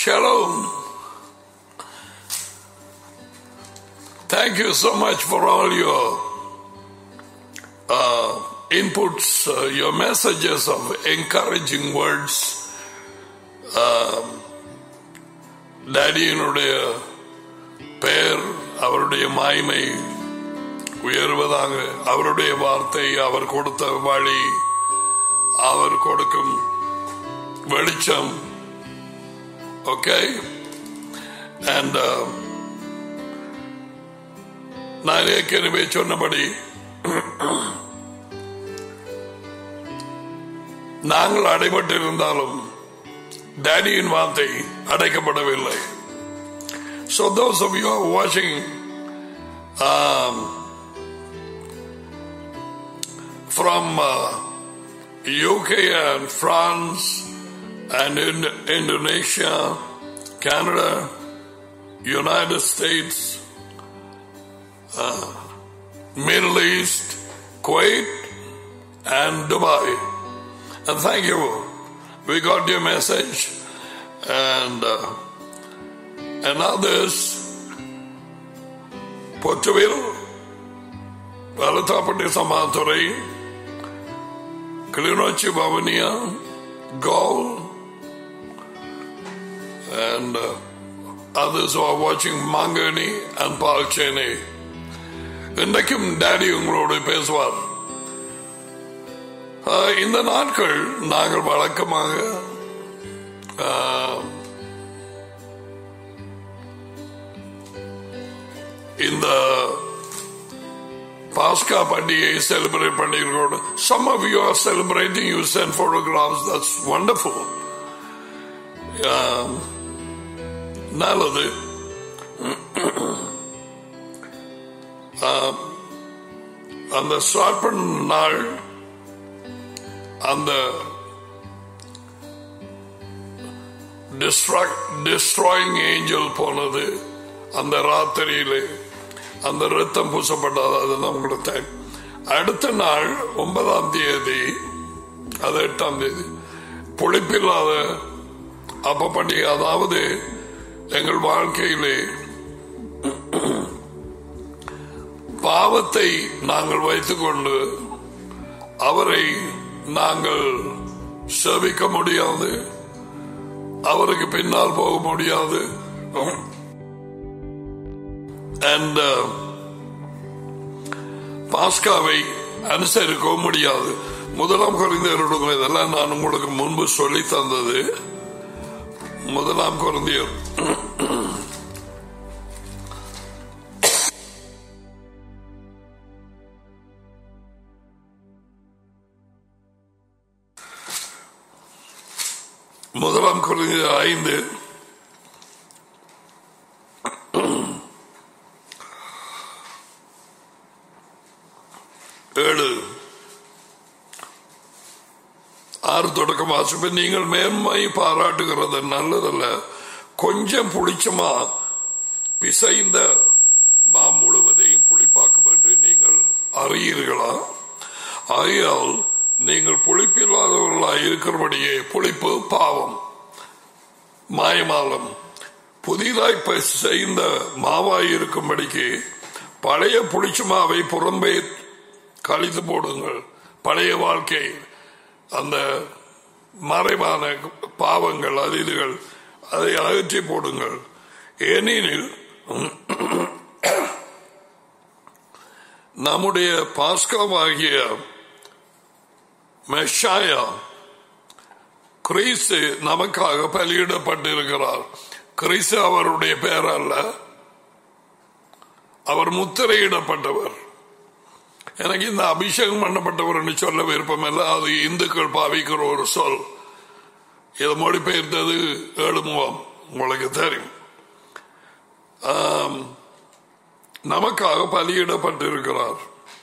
Shalom. Thank you so much for all your uh, inputs, uh, your messages of encouraging words. டேடியினுடைய பெயர் அவருடைய மாய்மை உயர்வதாக அவருடைய வார்த்தை அவர் கொடுத்த வழி அவர் கொடுக்கும் வெளிச்சம் ஓகே அண்ட் நான் ஏற்கனவே சொன்னபடி நாங்கள் அடைபட்டிருந்தாலும் டேடியின் வார்த்தை அடைக்கப்படவில்லை So those of you who are watching um, from uh, UK and France and in Indonesia, Canada, United States, uh, Middle East, Kuwait, and Dubai. And thank you. We got your message and uh, and others. Portugal, Valatapati Samatore, Kilinochi Bavania, Gaul, and uh, others who are watching Mangani and Palchene. இன்றைக்கும் daddy உங்களோடு பேசுவார் ஆஹ், இந்த நாட்கள் நாங்கள் வழக்கமாக ஆஹ், இந்த பாஸ்கா பண்டிகையை செலிப்ரேட் பண்ணிருக்கோம் some of you are celebrating you sent photographs that's wonderful நல்லது ஆஹ், அந்த ஸ்டார்ட் பண்ண நாள் அந்த டிஸ்ட்ராயிங் ஏஞ்சல் போனது அந்த ராத்திரியிலே அந்த ரத்தம் பூசப்பட்டது அதுதான் உங்களுக்கு தெரியும். அடுத்த நாள் ஒன்பதாம் தேதி அது எட்டாம் தேதி புளிப்பில்லாத அப்ப பண்டிகை அதாவது எங்கள் வாழ்க்கையிலே பாவத்தை நாங்கள் வைத்துக்கொண்டு அவரை நாங்கள் செவிக்க முடியாது அவருக்கு பின்னால் போக முடியாது அண்ட் பாஸ்காவை அனுசரிக்கவும் முடியாது முதலாம் குறைந்தவருடைய இதெல்லாம் நான் உங்களுக்கு முன்பு சொல்லி தந்தது முதலாம் குறைந்தியர் முதலாம் குறைந்தர் ஐந்து ஏழு ஆறு தொடக்கம் வாசிப்பு நீங்கள் மேன்மை பாராட்டுகிறது நல்லதல்ல கொஞ்சம் புளிச்சமா பிசைந்த மா முழுவதையும் புளிப்பாக்கும் என்று நீங்கள் அறியீர்களா ஆகையால் நீங்கள் புளிப்பில்லாதவர்களாய் இருக்கிறபடியே புளிப்பு பாவம் மாயமாலம் புதிதாய் செய்த மாவாய் இருக்கும்படிக்கு பழைய புளிச்ச மாவை புறம்பே கழித்து போடுங்கள் பழைய வாழ்க்கை அந்த மறைவான பாவங்கள் அதிதுகள் அதை அகற்றி போடுங்கள் ஏனெனில் நம்முடைய பாஸ்காவாகிய மெஷாயா கிறிஸ்து நமக்காக பலியிடப்பட்டிருக்கிறார் கிறிஸ்து அவருடைய பெயர் அல்ல அவர் முத்திரையிடப்பட்டவர் எனக்கு இந்த அபிஷேகம் பண்ணப்பட்டவர் என்று சொல்ல விருப்பமில்ல அது இந்துக்கள் பாவிக்கிற ஒரு சொல் இதை மொழிபெயர்த்தது ஏழுமுகம் உங்களுக்கு தெரியும் ஆம், நமக்காக பலியிடப்பட்டிருக்கிறார்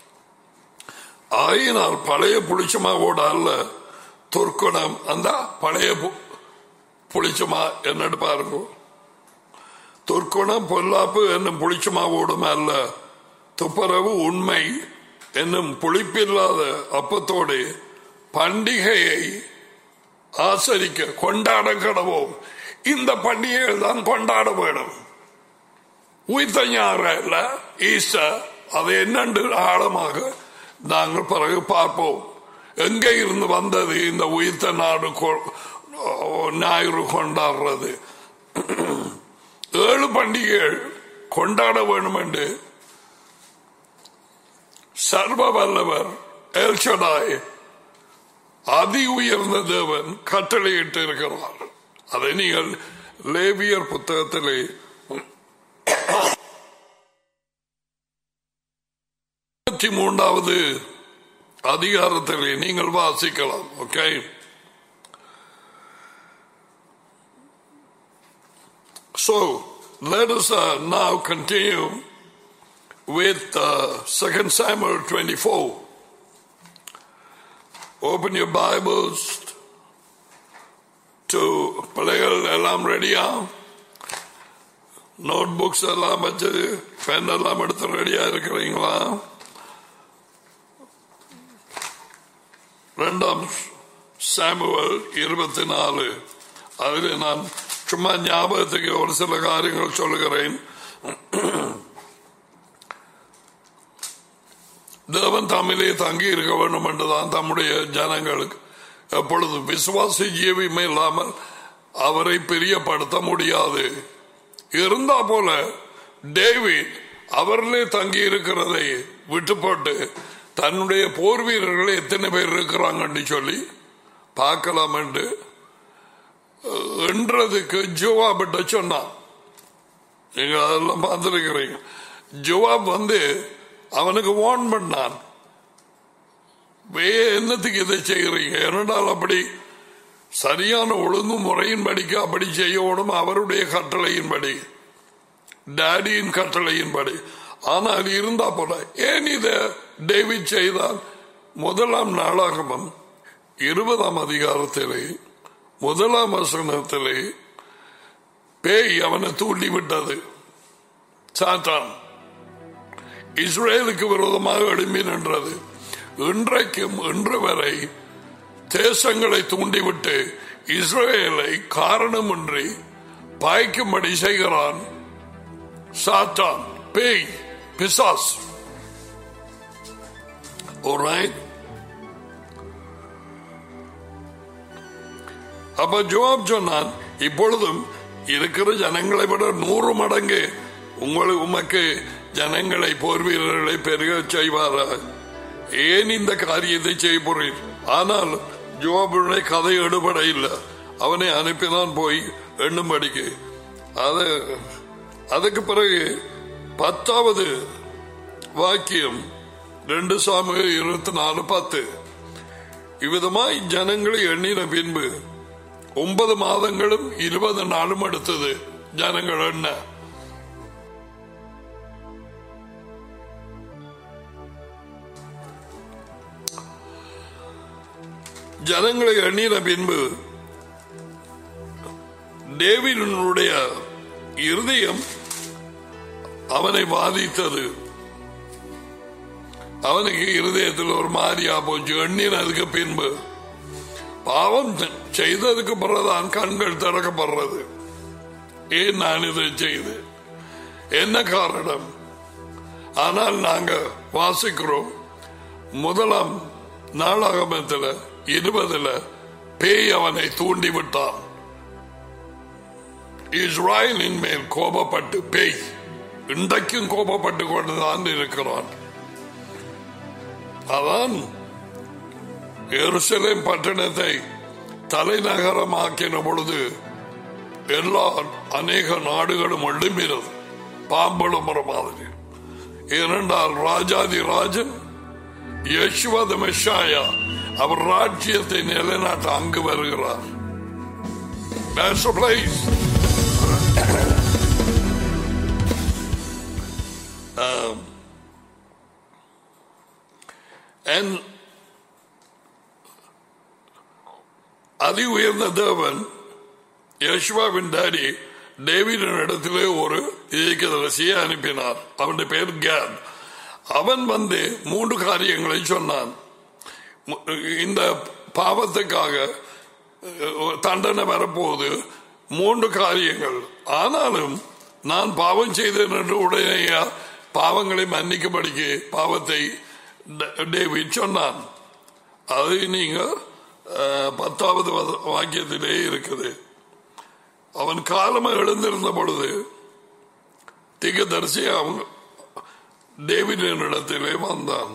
ஆயினால் பழைய புளிச்சமாவோட அல்ல துர்க்குணம் அந்த பழைய பு- புளிச்சமா என்னன்னு பாருங்க துர்க்குணம் பொல்லாப்பு என்னும் புளிச்சமாவோடும் அல்ல துப்புரவு உண்மை என்னும் புளிப்பில்லாத அப்பத்தோடு பண்டிகையை ஆசரிக்க கொண்டாட கடவோம் இந்த பண்டிகைகள் தான் கொண்டாட வேணும் உயிர்த்த ஞாயிறுல ஈஸ்டர் அது என்னென்று ஆழமாக நாங்கள் பிறகு பார்ப்போம் எங்கே இருந்து வந்தது இந்த உயிர்த்த நாடு கொ- ஞாயிறு கொண்டாடுறது ஏழு பண்டிகைகள் கொண்டாட வேண்டும் என்று சர்வ வல்லவர் எல்ஷடாய் அதி உயர்ந்த தேவன் கட்டளையிட்டு இருக்கிறார் அதை நீங்கள் லேவியர் புத்தகத்திலே இருபத்தி மூன்றாவது அதிகாரத்திலே நீங்கள் வாசிக்கலாம் okay So let us uh, now continue with uh, 2 Samuel 24. Open your Bibles to பிள்ளைகள் எல்லாம் ரெடியா நோட் புக்ஸ் எல்லாம் வச்சு பென் எல்லாம் எடுத்து ரெடியா இருக்கிறீங்களா ரெண்டாம் சாமுவல் இருபத்தி நாலு அதில் நான் சும்மா ஞாபகத்துக்கு ஒரு சில காரியங்கள் சொல்லுகிறேன் தேவன் தமிழே தங்கி இருக்க வேண்டும் என்றுதான் தம்முடைய ஜனங்களுக்கு எப்பொழுது விசுவாசி ஜீவியமே இல்லாமல் அவரை பிரியப்படுத்த முடியாது இருந்தா போல டேவிட் அவர்களே தங்கி இருக்கிறதை விட்டு போட்டு தன்னுடைய போர் வீரர்கள் எத்தனை பேர் இருக்கிறாங்கன்னு சொல்லி பார்க்கலாம் என்று என்றதுக்கு ஜோவாபிட்ட சொன்னான் நீங்க அதெல்லாம் பார்த்துருக்கிறீங்க ஜோவாப் வந்து அவனுக்கு வார்ன் பண்ணான் வே என்னத்துக்கு இதை செய்கிறீங்க ஏனென்றால் அப்படி சரியான ஒழுங்கு முறையின்படிக்கு அப்படி செய்யணும் அவருடைய கட்டளையின்படி டேடியின் கட்டளையின்படி ஆனால் இருந்தா போல ஏன் இதை டேவிட் செய்தால் முதலாம் நாளாகமம் இருபதாம் அதிகாரத்திலே முதலாம் வசனத்திலே பேய் அவனை தூண்டி விட்டது சாத்தான் இஸ்ரேலுக்கு விரோதமாக எழும்பி நின்றது இன்றைக்கும் இன்று வரை தேசங்களை தூண்டிவிட்டு இஸ்ரேலை காரணமின்றி பாய்க்கும்படி செய்கிறான் சாத்தான் பேய் பிசாஸ் Alright? அப்ப ஜோப் சொன்னான் இப்பொழுதும் இருக்கிற ஜனங்களை விட நூறு மடங்கு உங்களுக்கு உமக்கு ஜனங்களை போர் வீரர்களை பெருக செய்வாரா ஏன் இந்த காரியத்தை செய்ய போறீர் ஆனால் ஜோபுடைய கதை எடுபட இல்லை அவனை அனுப்பினான் போய் எண்ணும்படிக்கு அது அதுக்கு பிறகு பத்தாவது வாக்கியம் ரெண்டு சாமி இருபத்தி நாலு பத்து இவ்விதமாய் ஜனங்களை எண்ணின பின்பு ஒன்பது மாதங்களும் இருபது நாளும் எடுத்தது ஜனங்கள் எண்ண ஜனங்களை எண்ணின பின்பு டேவிடனுடைய இருதயம் அவனை பாதித்தது அவனுக்கு இருதயத்தில் ஒரு மாதிரியா போச்சு எண்ணினதுக்கு பின்பு பாவம் செய்ததுக்கு பிறகுதான் கண்கள் திறக்கப்படுறது ஏன் நான் இதை செய்து என்ன காரணம் ஆனால் நாங்க வாசிக்கிறோம் முதலாம் நாளாகமத்தில் இருபதுல பேய் அவனை தூண்டி விட்டான் இஸ்ராயலின் மேல் கோபப்பட்டு பேய் இன்றைக்கும் கோபப்பட்டு கொண்டுதான் இருக்கிறான் அதான் எருசலேம் பட்டணத்தை தலைநகரமாக்கின பொழுது எல்லா அநேக நாடுகளும் எழும்பினது பாம்பளமுற மாதிரி ஏனென்றால் ராஜாதி ராஜன் யசுவத மெஷாயா அவர் ராஜ்யத்தை நிலைநாட்ட அங்கு வருகிறார் That's the place. um, and அதி உயர்ந்த தேவன் யஷ்வாவின் டாடி டேவிடின் இடத்திலே ஒரு இயக்கதரசியை அனுப்பினார் அவனுடைய பேர் கேட் அவன் வந்து மூன்று காரியங்களை சொன்னான் இந்த பாவத்துக்காக தண்டனை வரப்போகுது மூன்று காரியங்கள் ஆனாலும் நான் பாவம் செய்தேன் என்று உடனே பாவங்களை மன்னிக்கும்படிக்கு பாவத்தை டே- டேவிட் சொன்னான் அது நீங்க அஹ், பத்தாவது வத- வாக்கியத்திலே இருக்குது அவன் காலமா எழுந்திருந்த பொழுது திகதரிசி அவங்க டேவிடின் இடத்திலே வந்தான்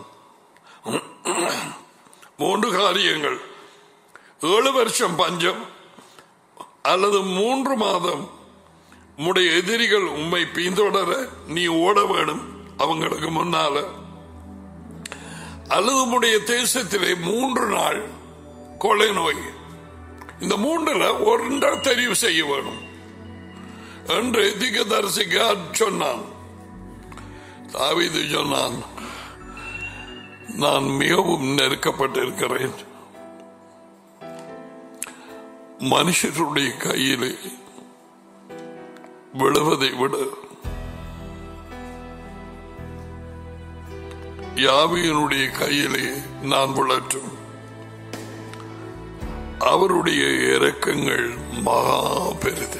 மூன்று காரியங்கள் ஏழு வருஷம் பஞ்சம் அல்லது மூன்று மாதம் உம்முடைய எதிரிகள் உம்மை பின்தொடர நீ ஓட வேணும் அவங்களுக்கு முன்னால அல்லது உம்முடைய தேசத்திலே மூன்று நாள் கொலை நோய் இந்த மூன்றுல ஒன்றை தெரிவு செய்ய வேணும் என்று திகதரிசிக்கு சொன்னான் தாவீது சொன்னான் நான் மிகவும் நெருக்கப்பட்டிருக்கிறேன் மனுஷருடைய கையிலே விழுவதை விட யாவியனுடைய கையிலே நான் விழற்றும் அவருடைய இரக்கங்கள் மகா பெரிது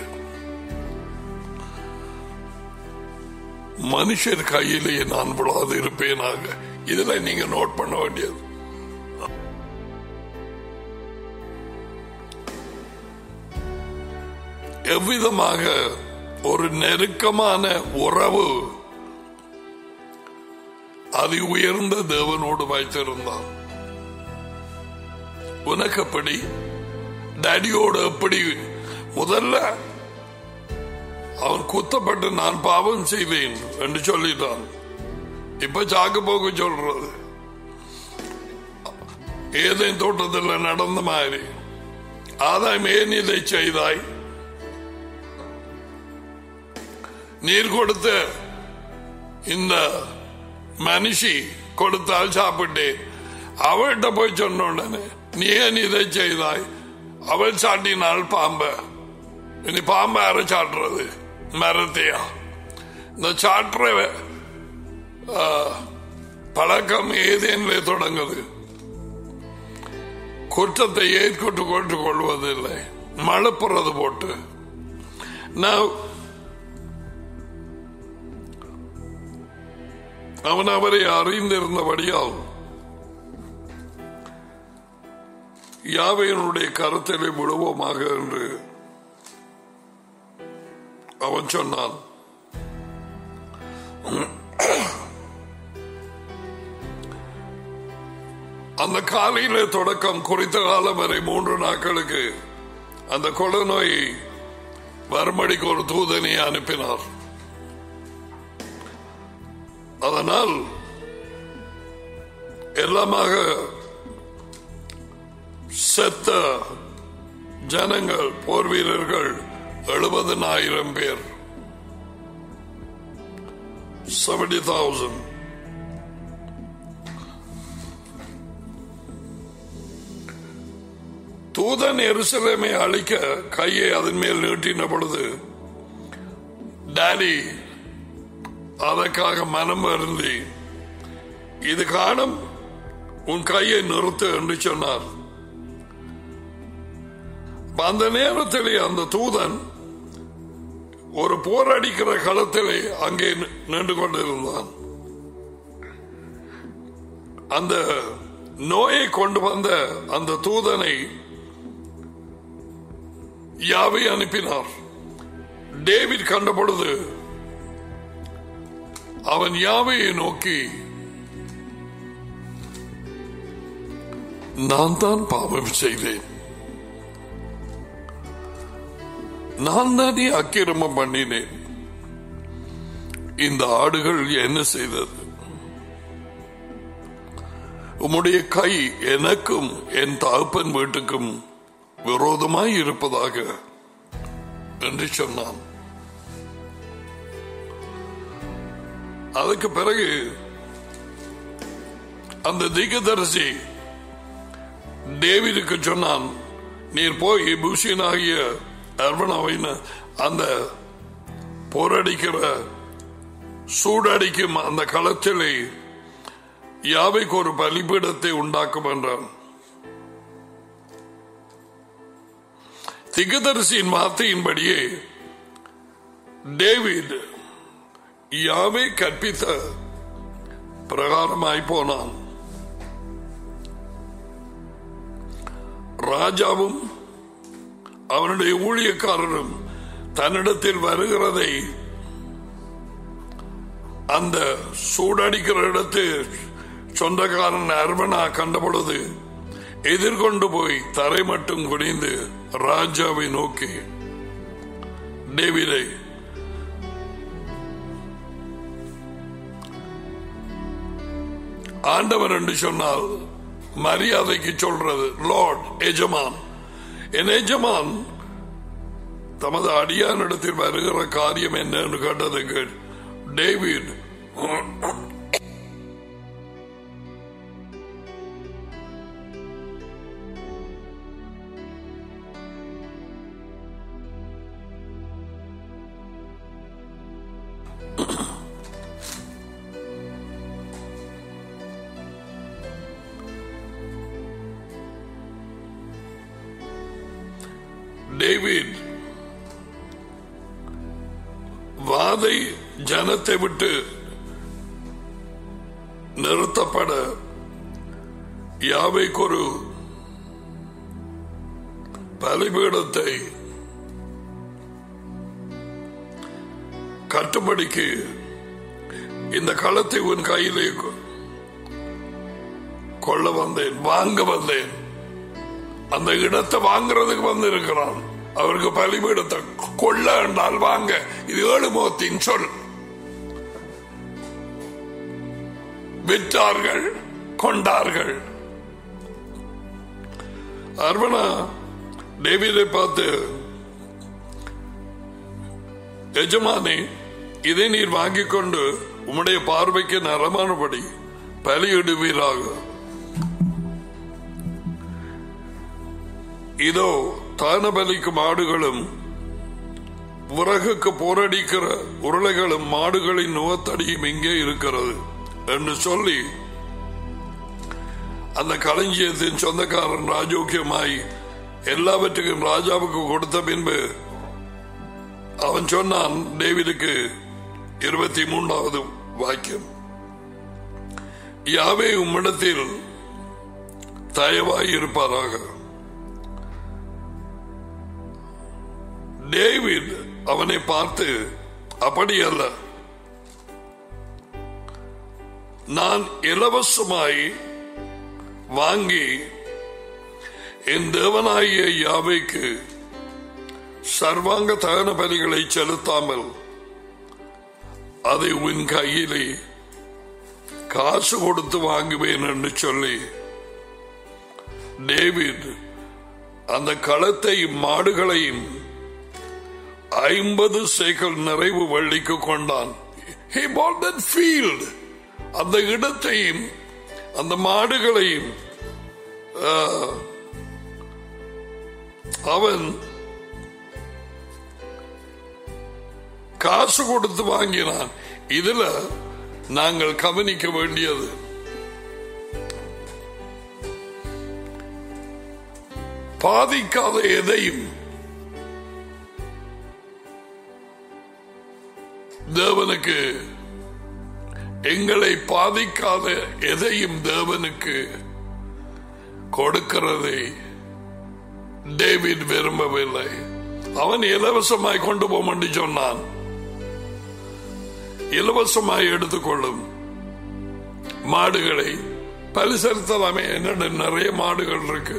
மனுஷர் கையிலே நான் விழாது இருப்பேனாக இதுல நீங்க நோட் பண்ண வேண்டியது எவ்விதமாக ஒரு நெருக்கமான உறவு அதி உயர்ந்த தேவனோடு வைத்திருந்தான் உனக்கு எப்படி டேடியோடு எப்படி முதல்ல அவன் குத்தப்பட்டு நான் பாவம் செய்தேன் என்று சொல்லிட்டான் இப்ப சாக்கு போக்கு சொல்றது ஏதேன் தோட்டத்தில் நடந்த மாதிரி ஆதாயம் ஏன் இதை செய்தாய் நீர் கொடுத்த இந்த மனுஷி கொடுத்தால் சாப்பிட்டேன் அவள்கிட்ட போய் சொன்ன உடனே நீ ஏன் இதை செய்தாய் அவள் சாட்டினாள் பாம்ப இனி பாம்பை யார சாட்டுறது மரத்தையா இந்த சாட்டுற ஆ, பழக்கம் ஏதேனிலே தொடங்குது குற்றத்தை ஏற்கொண்டு கொண்டு கொள்வதில்லை மழுப்புறது போட்டு நான் அவன் அவரை அறிந்திருந்தபடியால் யாவையனுடைய கருத்திலே விடுவோமாக என்று அவன் சொன்னான் அந்த காலையில தொடக்கம் குறித்த காலம் வரை மூன்று நாட்களுக்கு அந்த கொலை நோயை வரும்படிக்கு ஒரு தூதனை அனுப்பினார் அதனால் எல்லாமாக செத்த ஜனங்கள் போர் வீரர்கள் எழுபதனாயிரம் பேர் செவன்டி தௌசண்ட் தூதன் எருசலேமை அழிக்க கையை அதன் மேல் நீட்டின பொழுது டாடி அதற்காக மனம் வருந்தி இது காணும் உன் கையை நிறுத்து என்று சொன்னார் அந்த நேரத்திலே அந்த தூதன் ஒரு போரடிக்கிற களத்திலே அங்கே நி- நின்று கொண்டிருந்தான் அந்த நோயை கொண்டு வந்த அந்த தூதனை யாவை அனுப்பினார் டேவிட் கண்ட பொழுது அவன் யாவையை நோக்கி நான் தான் பாவம் செய்தேன் நான் தானே அக்கிரமம் பண்ணினேன் இந்த ஆடுகள் என்ன செய்தது உம்முடைய கை எனக்கும் என் தகப்பன் வீட்டுக்கும் விரோதமாய் இருப்பதாக என்று சொன்னான் அதுக்கு பிறகு அந்த தீகதரிசி டேவிடுக்கு சொன்னான் நீர் போய் பூஷியனாகிய அர்வனாவின் அந்த போரடிக்கிற சூடடிக்கும் அந்த களத்திலே யாவைக்கு ஒரு பலிபீடத்தை உண்டாக்கும் என்றான் திகதரிசியின் வார்த்தையின்படியே டேவிட் யாவே கற்பித்த பிரகாரமாய் போனான் ராஜாவும் அவனுடைய ஊழியக்காரரும் தன்னிடத்தில் வருகிறதை அந்த சூடடிக்கிற இடத்து சொந்தக்காரன் அர்வனா கண்டபொழுது எதிர்கொண்டு போய் தரை மட்டும் குனிந்து ராஜாவை நோக்கி டேவிடை ஆண்டவர் என்று சொன்னால் மரியாதைக்கு சொல்றது லார்ட் எஜமான் என் எஜமான் தமது அடியானிடத்தில் வருகிற காரியம் என்ன என்று கேட்டதுக்கு டேவிட் டேவிட் வாதை ஜனத்தை விட்டு நிறுத்தப்பட யாவைக்கு ஒரு பலிபீடத்தை கட்டுப்படிக்கு இந்த களத்தை உன் கையிலே கொ- கொள்ள வந்தேன் வாங்க வந்தேன் அந்த இடத்தை வாங்குறதுக்கு வந்து இருக்கிறான் அவருக்கு பலிபீடத்தை கொள்ள என்றால் வாங்க இது ஏழு முகத்தின் சொல் விற்றார்கள் கொண்டார்கள் அர்வனா டேவிதை பார்த்து எஜமானே இதை நீர் வாங்கிக் கொண்டு உம்முடைய பார்வைக்கு நரமானபடி பலியிடுவீராக இதோ தானபலிக்கு மாடுகளும் விறகுக்கு போரடிக்கிற உருளைகளும் மாடுகளின் நுகத்தடியும் இங்கே இருக்கிறது என்று சொல்லி அந்த களஞ்சியத்தின் சொந்தக்காரன் ராஜோக்கியமாய் எல்லாவற்றுக்கும் ராஜாவுக்கு கொடுத்த பின்பு அவன் சொன்னான் டேவிடுக்கு இருபத்தி மூன்றாவது வாக்கியம் யாவே உம்மிடத்தில் தயவாய் இருப்பாராக டேவிட் அவனை பார்த்து அப்படி அல்ல நான் இலவசமாய் வாங்கி என் தேவனாகிய யாவைக்கு சர்வாங்க தகன பலிகளை செலுத்தாமல் அதை உன் கையிலே காசு கொடுத்து வாங்குவேன் என்று சொல்லி டேவிட் அந்த களத்தையும் மாடுகளையும் ஐம்பது சேக்கல் நிறைவு வள்ளிக்கு கொண்டான் He bought that field. அந்த இடத்தையும் அந்த மாடுகளையும் ஆ, அவன் காசு கொடுத்து வாங்கினான் இதுல நாங்கள் கவனிக்க வேண்டியது பாதிக்காத எதையும் தேவனுக்கு எங்களை பாதிக்காத எதையும் தேவனுக்கு கொடுக்கிறதை டேவிட் விரும்பவில்லை அவன் இலவசமாய் கொண்டு போம் என்று சொன்னான் இலவசமாய் எடுத்துக்கொள்ளும் மாடுகளை பலி செலுத்தலாமே என்னோட நிறைய மாடுகள் இருக்கு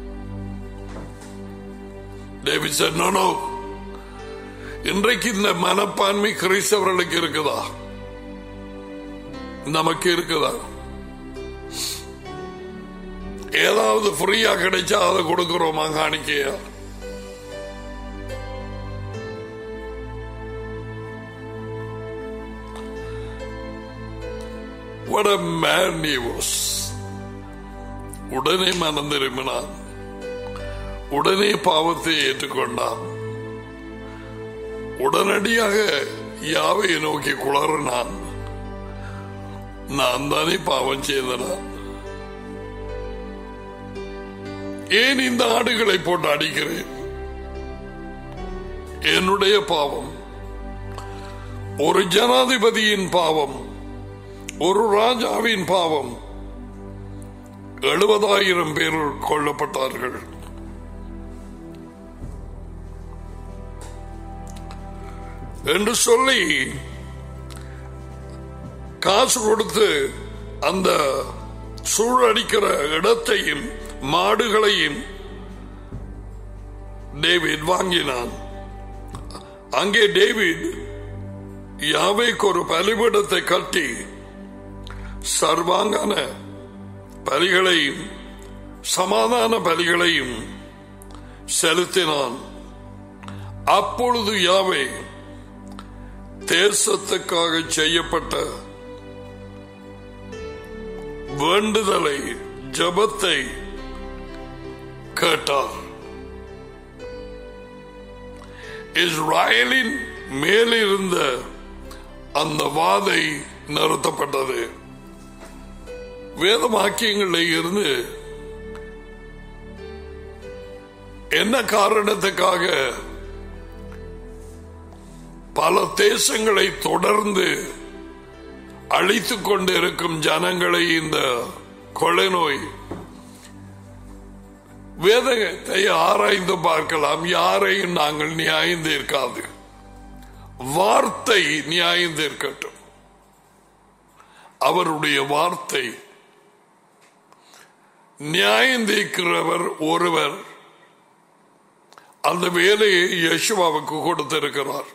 டேவிட் said, "No, no. இன்றைக்கு இந்த மனப்பான்மை கிறிஸ்தவர்களுக்கு இருக்குதா நமக்கு இருக்குதா ஏதாவது ஃப்ரீயா கிடைச்சா அதை கொடுக்கிறோமா காணிக்கையா What a man he was. உடனே மனம் திரும்பினான் உடனே பாவத்தை ஏற்றுக்கொண்டான் உடனடியாக யாவை நோக்கி குளறினான் நான் தானே பாவம் செய்தனான் ஏன் இந்த ஆடுகளை போட்டு அடிக்கிறேன் என்னுடைய பாவம் ஒரு ஜனாதிபதியின் பாவம் ஒரு ராஜாவின் பாவம் எழுபதாயிரம் பேர் கொல்லப்பட்டார்கள் என்று சொல்லி காசு கொடுத்து அந்த சூழடிக்கிற இடத்தையும் மாடுகளையும் டேவிட் வாங்கினான் அங்கே டேவிட் யாவைக்கு ஒரு பலிபீடத்தை கட்டி சர்வாங்கான பலிகளையும் சமாதான பலிகளையும் செலுத்தினான் அப்பொழுது யாவை தேசத்துக்காக செய்யப்பட்ட வேண்டுதலை ஜபத்தை கேட்டார் இஸ்ராயலின் மேலிருந்த அந்த வாதை நிறுத்தப்பட்டது வேத வாக்கியங்களில் இருந்து என்ன காரணத்துக்காக பல தேசங்களை தொடர்ந்து அழித்துக் கொண்டிருக்கும் ஜனங்களை இந்த கொலை நோய் வேதத்தை ஆராய்ந்து பார்க்கலாம் யாரையும் நாங்கள் நியாயம் தீர்க்காது வார்த்தை நியாயம் தீர்க்கட்டும் அவருடைய வார்த்தை நியாயம் தீர்க்கிறவர் ஒருவர் அந்த வேலையை யசுவாவுக்கு கொடுத்திருக்கிறார்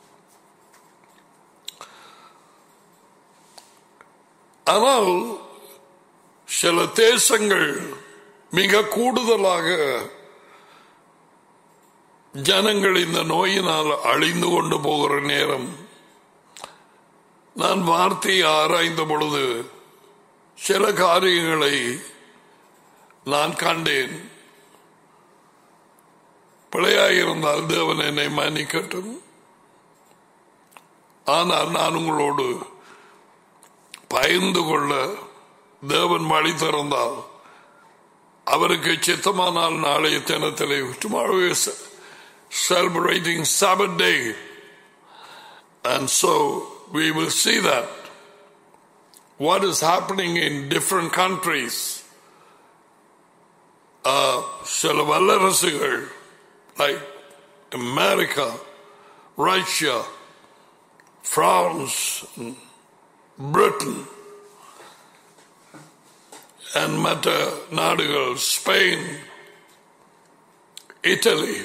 ஆனால் சில தேசங்கள் மிக கூடுதலாக ஜனங்கள் இந்த நோயினால் அழிந்து கொண்டு போகிற நேரம் நான் வார்த்தையை ஆராய்ந்த பொழுது சில காரியங்களை நான் கண்டேன் பிழையாயிருந்தால் தேவன் என்னை மன்னிக்கட்டும் ஆனால் நான் உங்களோடு பயந்து கொள்ள தேவன் வழி திறந்தால் அவருக்கு சித்தமானால் நாளைய தினத்திலே tomorrow is celebrating Sabbath day and so we will see that what is happening in different countries uh, சில வல்லரசுகள் like America, Russia, France, Britain and மற்ற நாடுகள் Spain Italy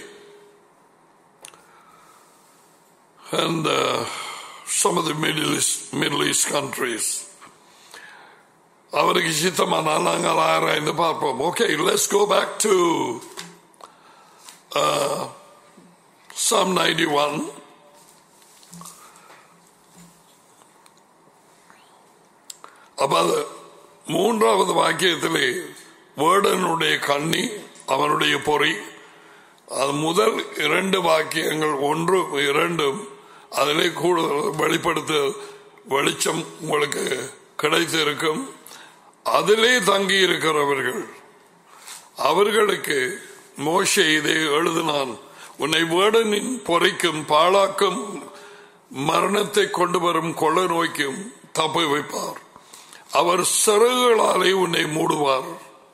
and uh, some of the Middle East, Middle East countries. அவருக்கு சித்தமானால் நாங்கள் ஆராய்ந்து பார்ப்போம் okay let's go back to psalm ninety one அப்ப அது மூன்றாவது வாக்கியத்திலே வேடனுடைய கண்ணி அவனுடைய பொறி அது முதல் இரண்டு வாக்கியங்கள் ஒன்று இரண்டும் அதிலே கூடுதல் வெளிப்படுத்த வெளிச்சம் உங்களுக்கு கிடைத்திருக்கும் அதிலே தங்கி இருக்கிறவர்கள் அவர்களுக்கு மோசே இதை எழுதினான் உன்னை வேடனின் பொறைக்கும் பாழாக்கும் மரணத்தை கொண்டு வரும் கொள்ள நோய்க்கும் தப்பி வைப்பார் அவர் சிறகுகளாலே உன்னை மூடுவார்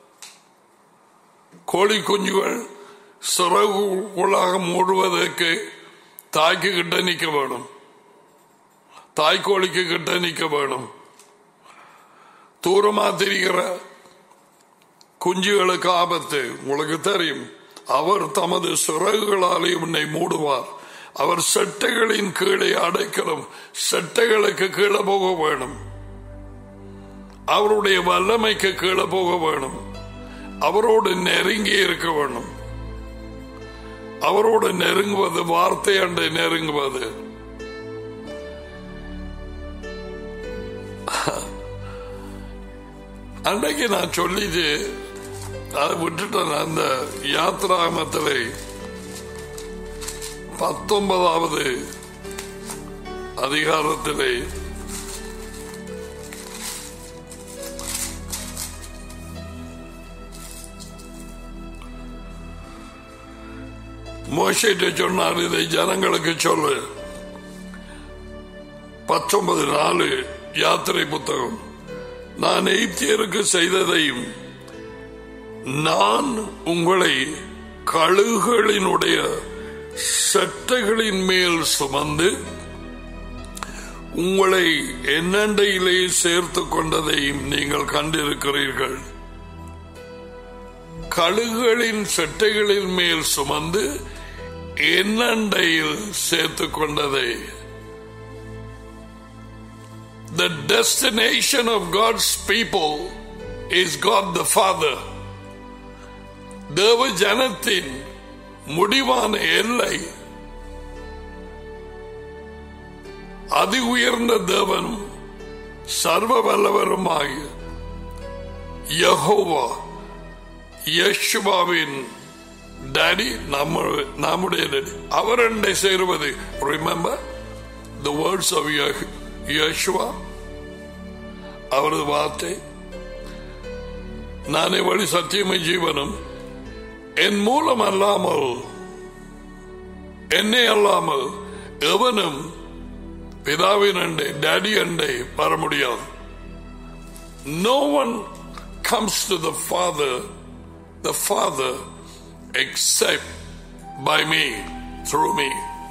கோழி குஞ்சுகள் சிறகுகளாக மூடுவதற்கு தாய்க்கு கிட்ட நிக்க வேணும் தாய்க்கோழிக்கு கிட்ட நிக்க வேணும் தூரமா தெரிகிற குஞ்சுகளுக்கு ஆபத்து உங்களுக்கு தெரியும் அவர் தமது சிறகுகளாலே உன்னை மூடுவார் அவர் செட்டைகளின் கீழே அடைக்கலும் செட்டைகளுக்கு கீழே போக வேணும் அவருடைய வல்லமைக்கு கீழே போக வேணும் அவரோடு நெருங்கி இருக்க வேணும் அவரோடு நெருங்குவது வார்த்தை அண்டை நெருங்குவது அன்றைக்கு நான் சொல்லிட்டு அதை விட்டுட்டேன் அந்த யாத்ராமத்திலே பத்தொன்பதாவது அதிகாரத்திலே மோசிட்ட சொன்னார் இதை ஜனங்களுக்கு சொல்லு பத்தொன்பது நாலு யாத்திரை புத்தகம் நான் எய்ப்தியருக்கு செய்ததையும் நான் உங்களை கழுகுகளினுடைய சட்டைகளின் மேல் சுமந்து உங்களை என்னண்டையிலே சேர்த்து கொண்டதையும் நீங்கள் கண்டிருக்கிறீர்கள் கழுகுகளின் சட்டைகளின் மேல் சுமந்து என்னண்டையில் சேர்த்து கொண்டதை The destination of God's people is God the Father. தேவ ஜனத்தின் முடிவான எல்லை அதி உயர்ந்த தேவனும் சர்வ வல்லவருமாகிய யஹோவா யேசுவாவின் டாடி நம்ம நம்முடைய டாடி அவர் என்னை சேருவது remember the words of Yeshua அவரது வார்த்தை நானே வழி சத்தியமை ஜீவனும் என் மூலம் அல்லாமல் என்னை அல்லாமல் எவனும் பிதாவின் அண்டை டாடி அண்டை வர முடியாது no one comes to the Father, the Father, except by me, through me.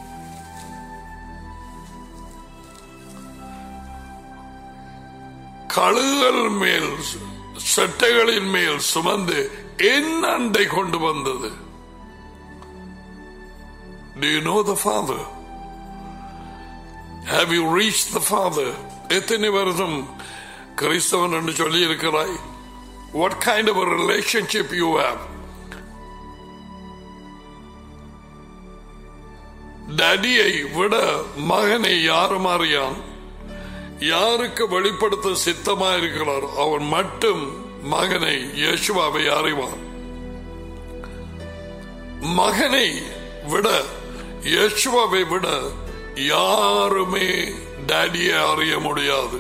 கழுகுகள் மேல் சட்டைகளின் மேல் சுமந்து என் அண்டை கொண்டு வந்தது Do you know the Father? Have you reached the Father? எத்தனை வருஷம் கிறிஸ்தவன் என்று சொல்லி இருக்கிறாய் What kind of a relationship you have? டடியை விட மகனை யாரும் அறியான் யாருக்கு வெளிப்படுத்த சித்தமா இருக்கிறார் அவன் மட்டும் மகனை யேசுவாவை அறிவான் மகனை விட யேசுவாவை விட யாருமே டாடியை அறிய முடியாது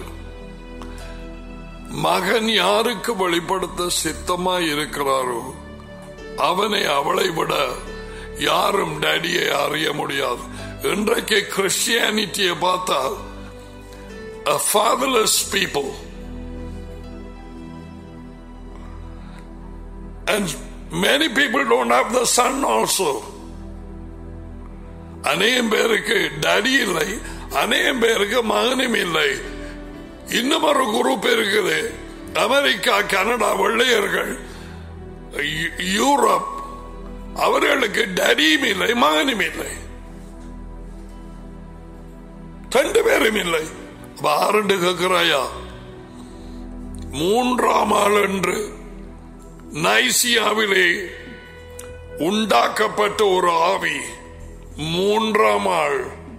மகன் யாருக்கு வெளிப்படுத்த சித்தமா இருக்கிறாரோ அவனை அவளை விட யாரும் டாடியை அறிய முடியாது இன்றைக்கு கிறிஸ்டியானிட்டியை பார்த்தால் a fatherless people and many people don't have the son also அநேகம் பேருக்கு டாடி இல்லை அநேகம் பேருக்கு மகனும் இல்லை இன்னும் ஒரு குரூப் இருக்குது அமெரிக்கா கனடா வெள்ளையர்கள் யூ- யூரோப் அவர்களுக்கு டடியும் இல்லை மகனும் இல்லை ரெண்டு பேரும் இல்லை பாரண்டு கேட்கிறாயா மூன்றாம் ஆள் என்று நைசியாவிலே உண்டாக்கப்பட்ட ஒரு ஆவி மூன்றாம் ஆள்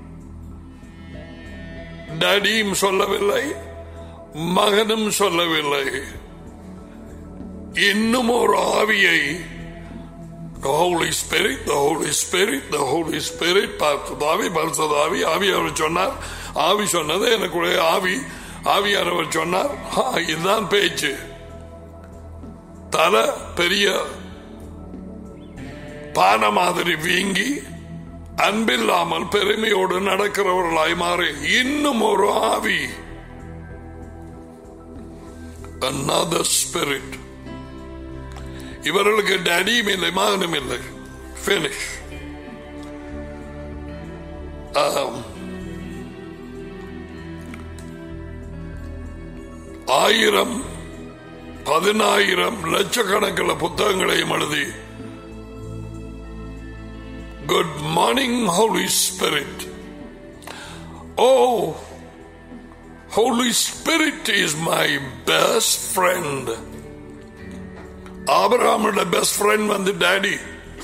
டடியும் சொல்லவில்லை மகனும் சொல்லவில்லை இன்னும் ஒரு ஆவியை The Holy Spirit, the Holy Spirit, the Holy Spirit, பார்த்ததாவி பரிசதாவி ஆவி அவர் சொன்னார் ஆவி சொன்னது எனக்குடைய ஆவி ஆவியானவர் சொன்னார் "ஆ, இதுதான் பேச்சு தலை பெரிய பான மாதிரி வீங்கி அன்பில்லாமல் பெருமையோடு நடக்கிறவர்களாய் மாறி இன்னும் ஒரு ஆவி another spirit இவர்களுக்கு டடியும் இல்லை மகனும் இல்லை பினிஷ் ஆயிரம் பதினாயிரம் லட்சக்கணக்கில் புத்தகங்களையும் எழுதி good morning holy spirit oh holy spirit is my best friend ஆபராமோட பெஸ்ட் ஃப்ரெண்ட் வந்து டாடி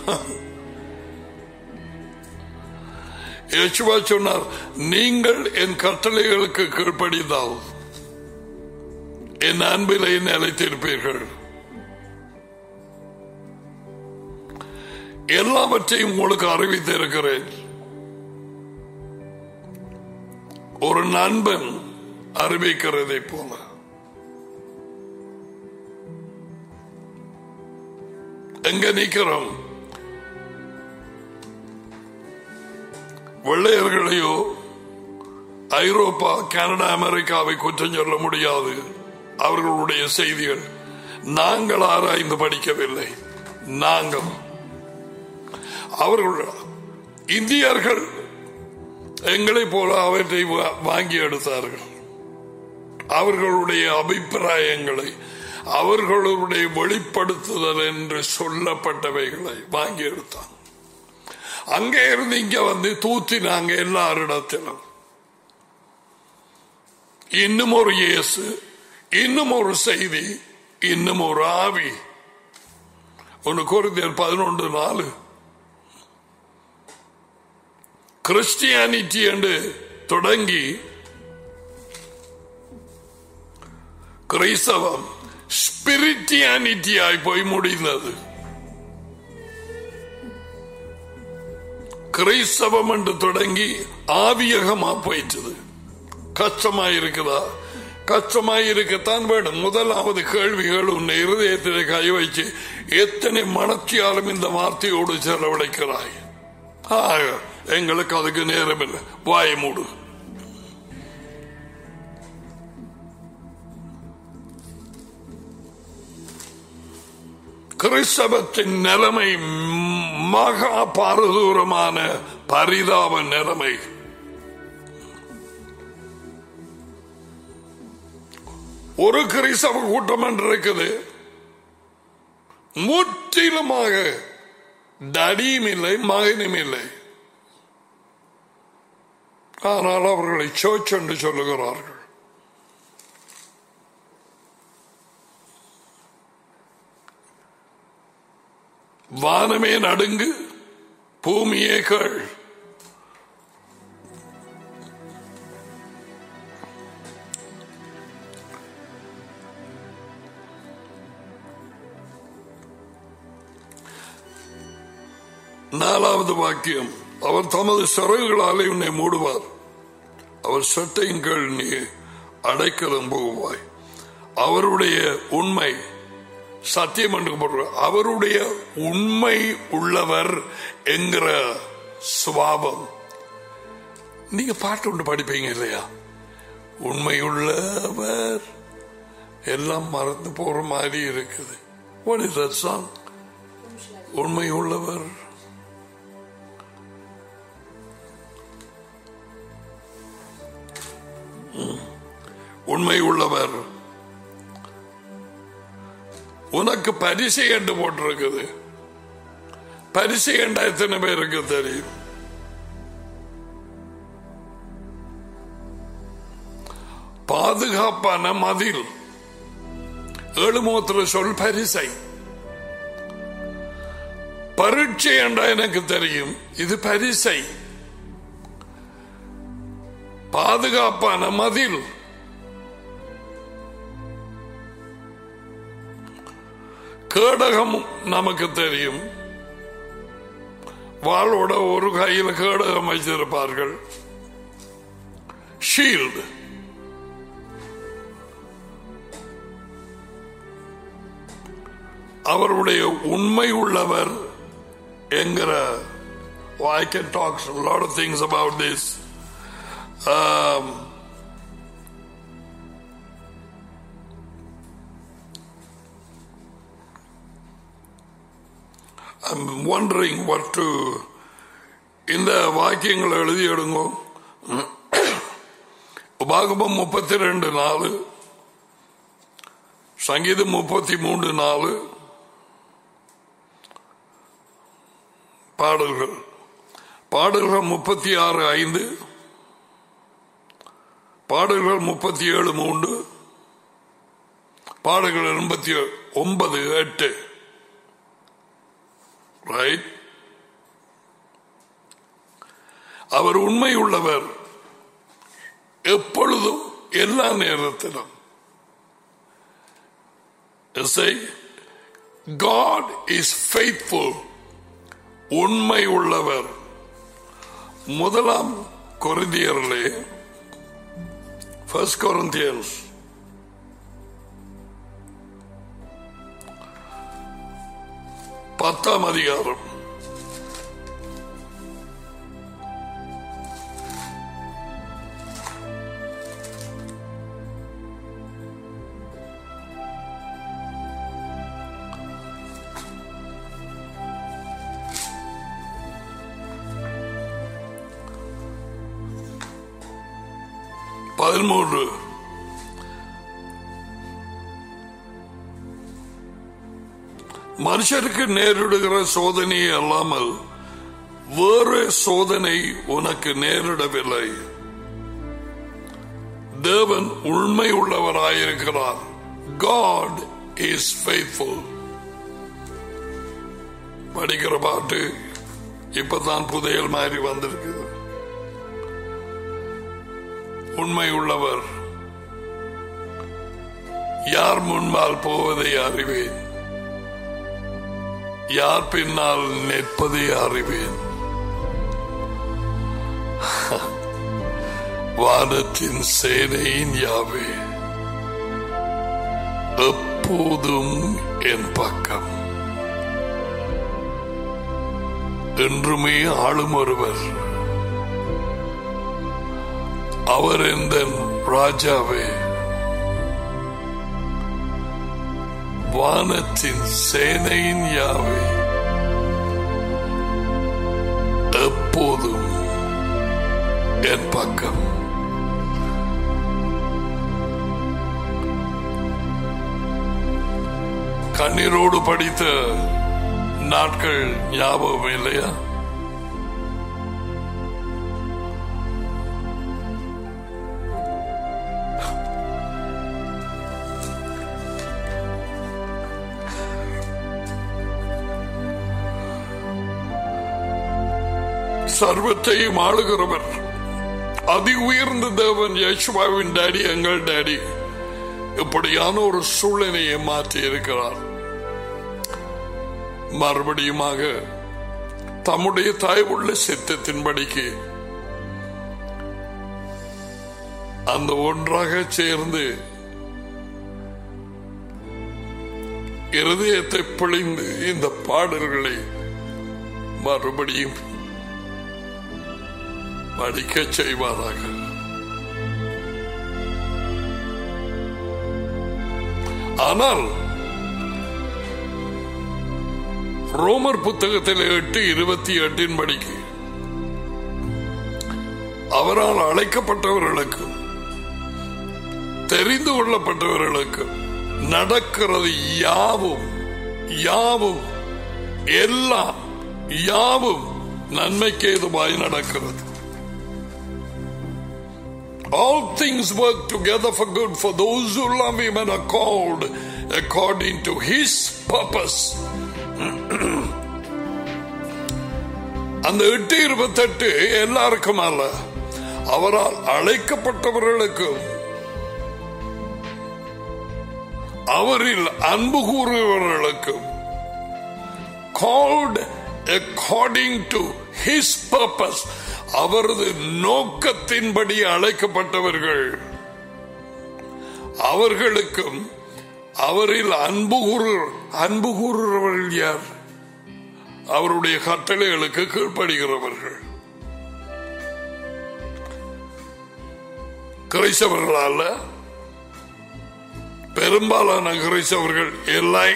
யேசுவா சொன்னார் நீங்கள் என் கட்டளைகளுக்கு கீழ்ப்படிந்தால் என் அன்பிலே நிலைத்திருப்பீர்கள் எல்லாவற்றையும் உங்களுக்கு அறிவித்திருக்கிறேன் ஒரு நண்பன் அறிவிக்கிறதை போல எங்க நிக்கிறோம் வெள்ளையர்களையோ ஐரோப்பா கனடா அமெரிக்காவை குற்றம் சொல்ல முடியாது அவர்களுடைய செய்திகள் நாங்கள் ஆராய்ந்து படிக்கவில்லை நாங்கள் அவர்கள் இந்தியர்கள் எங்களை போல அவற்றை வா- வாங்கி எடுத்தார்கள் அவர்களுடைய அபிப்பிராயங்களை அவர்களுடைய வெளிப்படுத்துதல் என்று சொல்லப்பட்டவைகளை வாங்கி எடுத்தாங்க அங்கே இருந்து இங்க வந்து தூத்தினாங்க எல்லாரிடத்திலும் இன்னும் ஒரு இயேசு இன்னும் ஒரு செய்தி இன்னும் ஒரு ஆவி ஒன்று குருந்தியர் பதினொன்று நாலு கிறிஸ்டியானிட்டி என்று தொடங்கி கிறிஸ்தவம் ஸ்பிரிட்டியானிட்டியாய் போய் முடிந்தது கிறிஸ்தவம் என்று தொடங்கி ஆவியகமா போயிட்டது கஷ்டமாய் இருக்குதா கஷ்டமாய் இருக்கத்தான் வேணும் முதலாவது கேள்விகள் உன்னை இருதயத்திலே கை வச்சு எத்தனை மனத்தியாலும் இந்த வார்த்தையோடு செலவழிக்கிறாய் ஆ, எங்களுக்கு அதுக்கு நேரம் இல்லை வாய மூடு கிறிஸ்தவத்தின் நிலைமை மகா பாரதூரமான பரிதாப நிலைமை ஒரு கிறிஸ்தவ கூட்டம் என்று இருக்குது முற்றிலுமாக தடியும் இல்லை மகனும் இல்லை ஆனால் அவர்களை சோச் என்று சொல்லுகிறார்கள் வானமே நடுங்கு பூமியே கேள் நாலாவது வாக்கியம் அவர் தமது சிறகுகளாலே உன்னை மூடுவார் அவர் சட்டையின் கீழ் நீ அடைக்கலம் போவாய் அவருடைய உண்மை சத்தியம் என்று போடுற அவருடைய உண்மை உள்ளவர் என்கிற சுபாவம் நீங்க பாட்டு ஒன்று படிப்பீங்க இல்லையா உண்மை உள்ளவர் எல்லாம் மறந்து போற மாதிரி இருக்குது What is that song? உண்மை உள்ளவர் உண்மை உள்ளவர் உனக்கு பரிசை என்று போட்டிருக்குது பரிசை என்றா எத்தனை பேருக்கு தெரியும் பாதுகாப்பான மதில் ஏழுமோத்திர சொல் பரிசை பரீட்சை என்றா எனக்கு தெரியும் இது பரிசை பாதுகாப்பான மதில் கேடகம் நமக்கு தெரியும் வாளோட ஒரு கையில் கேடகம் வைத்திருப்பார்கள் ஷீல்டு அவருடைய உண்மை உள்ளவர் என்கிற oh, I can talk a lot of things about this. Um, I'm wondering what to இந்த வாக்கியங்களை எழுதி எடுங்கோ உபாகமம் முப்பத்தி ரெண்டு நாலு சங்கீதம் முப்பத்தி மூன்று நாலு பாடல்கள் பாடல்கள் முப்பத்தி ஆறு ஐந்து பாடல்கள் முப்பத்தி ஏழு மூன்று பாடல்கள் எண்பத்தி ஒன்பது எட்டு ரைட் அவர் உண்மை உள்ளவர் எப்பொழுதும் எல்லா நேரத்திலும் Say, God is faithful உண்மை உள்ளவர் முதலாம் கொரிந்தியர்களே ஃபர்ஸ்ட் கொரிந்தியன்ஸ் பத்தாம் அதிகாரம் பதிமூன்று மனுஷருக்கு நேரிடுகிற சோதனை அல்லாமல் வேறு சோதனை உனக்கு நேரிடவில்லை தேவன் உண்மை உள்ளவராயிருக்கிறார் காட் இஸ் ஃபெய்த்ஃபுல் படிக்கிற பாட்டு இப்பதான் புதையல் மாதிரி வந்திருக்குது உண்மை உள்ளவர் யார் முன்பால் போவதை அறிவேன் யார் பின்னால் நிற்பதை அறிவேன் வானத்தின் சேனையின் யாவே எப்போதும் என் பக்கம் என்றுமே ஆளும் ஒருவர் அவர் எந்த ராஜாவே வானத்தின் சேனையின் யாவே எப்போதும் என் பக்கம் கண்ணீரோடு படித்த நாட்கள் ஞாபகம் இல்லையா சர்வத்தையும் ஆளுகிறவர் அதி உயர்ந்த தேவன் யேசுவாவின் டாடி எங்கள் டாடி இப்படியான ஒரு சூழ்நிலையை மாற்றி இருக்கிறார் மறுபடியுமாக தம்முடைய தாய் உள்ள சித்தத்தின்படிக்கு அந்த ஒன்றாக சேர்ந்து இருதயத்தை பிழிந்து இந்த பாடல்களை மறுபடியும் படிக்க செய்வாராக ஆனால் ரோமர் புத்தகத்தில் எட்டு இருபத்தி எட்டின் படிக்கு அவரால் அழைக்கப்பட்டவர்களுக்கு தெரிந்து கொள்ளப்பட்டவர்களுக்கு நடக்கிறது யாவும் யாவும் எல்லாம் யாவும் நன்மைக்கு ஏதுவாய் நடக்கிறது All things work together for good for those who love him and are called according to his purpose. அந்த எட்டு இருபத்தெட்டு எல்லாருக்கும் அல்ல அவரால் அழைக்கப்பட்டவர்களுக்கும் அவரில் அன்பு கூறுபவர்களுக்கும் called according to his purpose அவரது நோக்கத்தின்படி அழைக்கப்பட்டவர்கள் அவர்களுக்கும் அவரில் அன்பு கூறு அன்பு கூறுறவர்கள் யார் அவருடைய கட்டளைகளுக்கு கீழ்ப்படுகிறவர்கள் கிரைஸ்தவர்கள் அல்ல பெரும்பாலான கிரைஸ்தவர்கள் இல்லை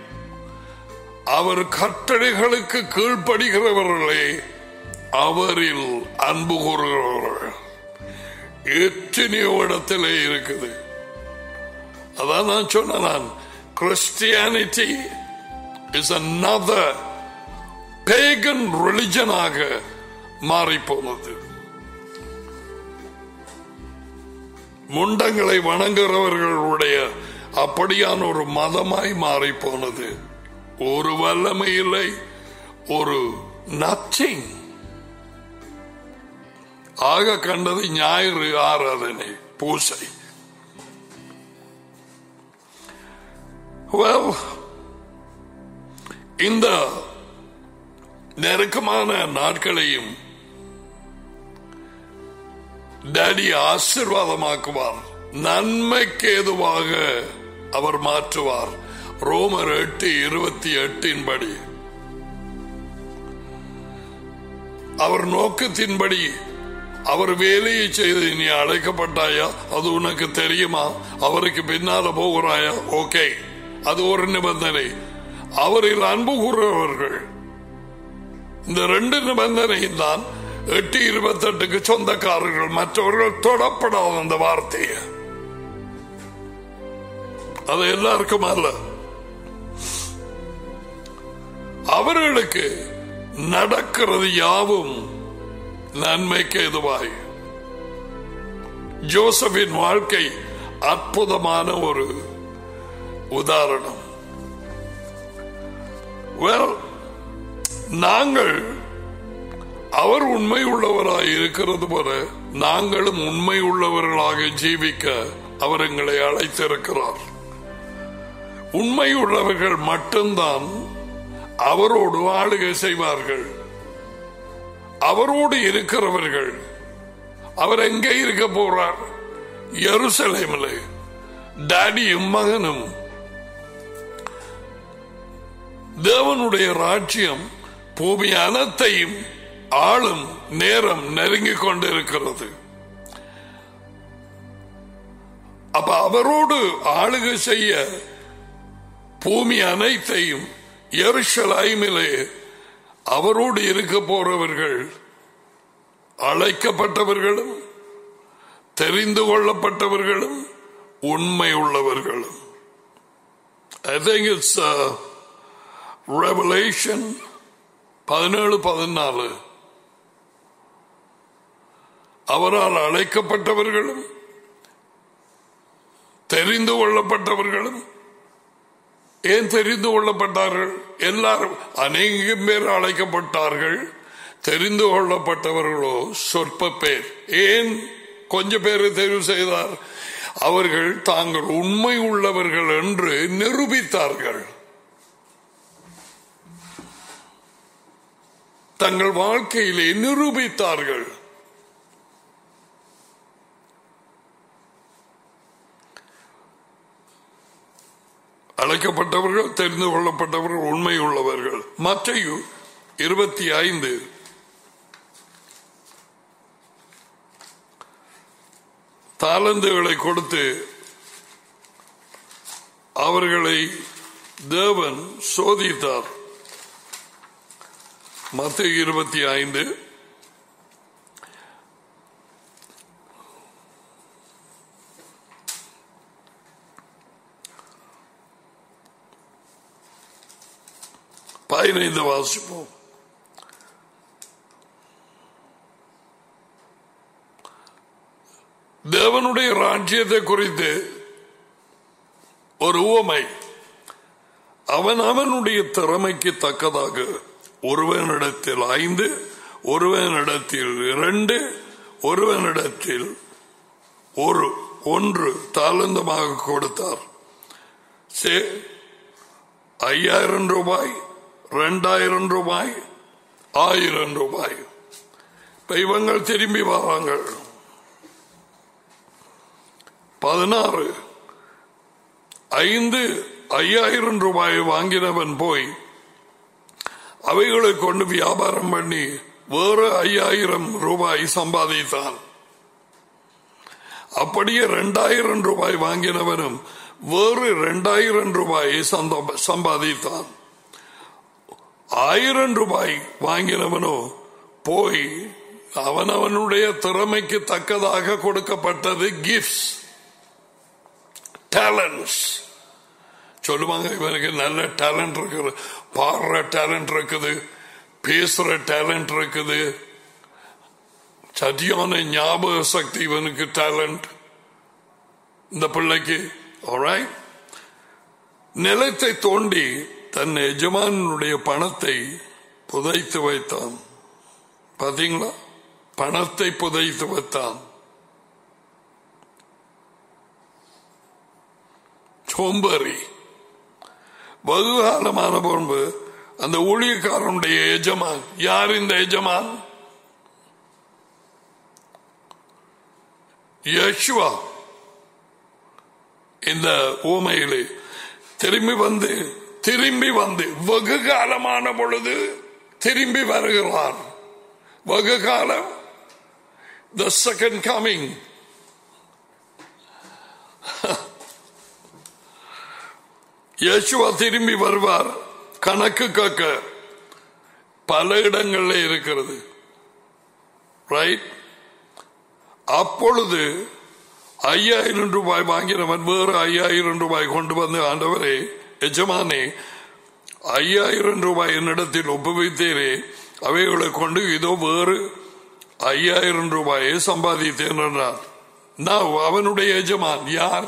அவர் கட்டளைகளுக்கு கீழ்ப்படுகிறவர்களே அவரில் அன்பு கூறுகிறவர்கள் எத்தனையோ இடத்திலே இருக்குது அதான் நான் சொன்ன நான் கிறிஸ்டியானிட்டி இஸ் another பேகன் ரிலிஜனாக மாறி போனது முண்டங்களை வணங்குறவர்களுடைய அப்படியான ஒரு மதமாய் மாறி போனது ஒரு வல்லமை இல்லை ஒரு நத்திங் ஆக கண்டது ஞாயிறு ஆராதனை பூசை Well, இந்த நெருக்கமான நாட்களையும் டாடி ஆசிர்வாதமாக்குவார் நன்மைக்கு ஏதுவாக அவர் மாற்றுவார் ரோமர் எட்டு இருபத்தி எட்டின் படி அவர் நோக்கத்தின்படி அவர் வேலையை செய்து நீ அழைக்கப்பட்டாயா அது உனக்கு தெரியுமா அவருக்கு பின்னால போகிறாயா ஓகே அது ஒரு நிபந்தனை அவரில் அன்பு கூறுபவர்கள் இந்த ரெண்டு நிபந்தனையும் தான் எட்டு இருபத்தெட்டுக்கு சொந்தக்காரர்கள் மற்றவர்கள் தொடப்படாத அந்த வார்த்தையை அது எல்லாருக்கும் அல்ல அவர்களுக்கு நடக்கிறது யாவும் நன்மைக்கு எதுவாய் ஜோசபின் வாழ்க்கை அற்புதமான ஒரு உதாரணம் Well, நாங்கள் அவர் உண்மை உள்ளவராய் இருக்கிறது போல நாங்களும் உண்மை உள்ளவர்களாக ஜீவிக்க அவர் எங்களை அழைத்திருக்கிறார் உண்மை உள்ளவர்கள் மட்டும்தான் அவரோடு ஆளுகை செய்வார்கள் அவரோடு இருக்கிறவர்கள் அவர் எங்கே இருக்க போறார் எருசலேமில் டாடியும் மகனும் தேவனுடைய ராஜ்யம் பூமி அனைத்தையும் ஆளும் நேரம் நெருங்கிக் கொண்டிருக்கிறது அப்ப அவரோடு ஆளுகை செய்ய பூமி அனைத்தையும் எருஷலாய்மிலே அவரோடு இருக்க போறவர்கள் அழைக்கப்பட்டவர்களும் தெரிந்து கொள்ளப்பட்டவர்களும் உண்மை உள்ளவர்களும் ஐ திங்க் இட்ஸ் ரெவலேஷன் பதினேழு பதினாலு அவரால் அழைக்கப்பட்டவர்களும் தெரிந்து கொள்ளப்பட்டவர்களும் ஏன் தெரிந்து கொள்ளப்பட்டார்கள் எல்லாரும் அநேகம் பேர் அழைக்கப்பட்டார்கள் தெரிந்து கொள்ளப்பட்டவர்களோ சொற்ப பேர் ஏன் கொஞ்ச பேரை தெரிவு செய்தார் அவர்கள் தாங்கள் உண்மை உள்ளவர்கள் என்று நிரூபித்தார்கள் தங்கள் வாழ்க்கையிலே நிரூபித்தார்கள் அழைக்கப்பட்டவர்கள் தெரிந்து கொள்ளப்பட்டவர்கள் உண்மை உள்ளவர்கள் மற்றையு இருபத்தி ஐந்து தாளந்துகளை கொடுத்து அவர்களை தேவன் சோதித்தார் மத்திய இருபத்தி ஐந்து பதினைந்து வாசிப்போம் தேவனுடைய ராஜ்யத்தை குறித்து ஒரு உவமை அவன் அவனுடைய திறமைக்கு தக்கதாக ஒருவனிடத்தில் ஐந்து ஒருவனிடத்தில் இரண்டு ஒருவனிடத்தில் ஒரு ஒன்று தாளந்தமாக கொடுத்தார் சே ஐயாயிரம் ரூபாய் ரெண்டாயிரம் ரூபாய் ஆயிரம் ரூபாய் இப்ப இவங்கள் திரும்பி வராங்க பதினாறு ஐந்து ஐயாயிரம் ரூபாய் வாங்கினவன் போய் அவைகளை கொண்டு வியாபாரம் பண்ணி வேறு ஐயாயிரம் ரூபாய் சம்பாதித்தான் அப்படியே ரெண்டாயிரம் ரூபாய் வாங்கினவனும் வேறு ரெண்டாயிரம் ரூபாயை சந்தா- சம்பாதித்தான் ஆயிரம் ரூபாய் வாங்கினவனோ போய் அவனவனுடைய திறமைக்கு தக்கதாக கொடுக்கப்பட்டது கிஃப்ட்ஸ் டேலண்ட்ஸ் சொல்லுவாங்க இவனுக்கு நல்ல டேலண்ட் இருக்குது பாடுற டேலண்ட் இருக்குது பேசுற டேலண்ட் இருக்குது சரியான ஞாபக சக்தி இவனுக்கு டேலண்ட் இந்த பிள்ளைக்கு alright? நிலத்தை தோண்டி தன் எஜமானுடைய பணத்தை புதைத்து வைத்தான் பாத்தீங்களா பணத்தை புதைத்து வைத்தான் சோம்பேறி வெகுகாலமான பொன்பு அந்த ஊழியக்காரனுடைய எஜமான் யார் இந்த எஜமான் யேசுவா இந்த ஊமையிலே திரும்பி வந்து திரும்பி வந்து வெகு காலமான பொழுது திரும்பி வருகிறார் வெகு காலம் த செகண்ட் கமிங் யேசுவா திரும்பி வருவார் கணக்கு கேட்க பல இடங்கள்ல இருக்கிறது ரைட் அப்பொழுது ஐயாயிரம் ரூபாய் வாங்கினவன் வேறு ஐயாயிரம் ரூபாய் கொண்டு வந்து ஆண்டவரே எஜமானே ஐயாயிரம் ரூபாய் என்னிடத்தில் ஒப்புவித்தேரே அவைகளை கொண்டு இதோ வேறு ஐயாயிரம் ரூபாயை சம்பாதித்தேன் என்றார் நான் அவனுடைய எஜமான் யார்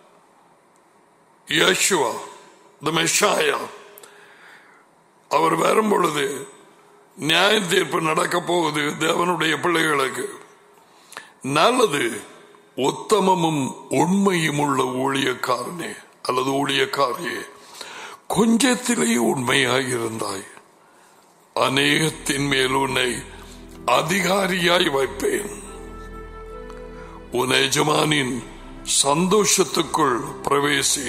யேசுவா த மெஷாயா அவர் வரும் பொழுது நியாய தீர்ப்பு நடக்க போகுது தேவனுடைய பிள்ளைகளுக்கு நல்லது உத்தமமும் உண்மையும் உள்ள ஊழியக்காரனே அல்லது ஊழியக்காரியே கொஞ்சத்திலே உண்மையாய் இருந்தாய் அநேகத்தின் மேல் உன்னை அதிகாரியாய் வைப்பேன் உன் எஜமானின் சந்தோஷத்துக்குள் பிரவேசி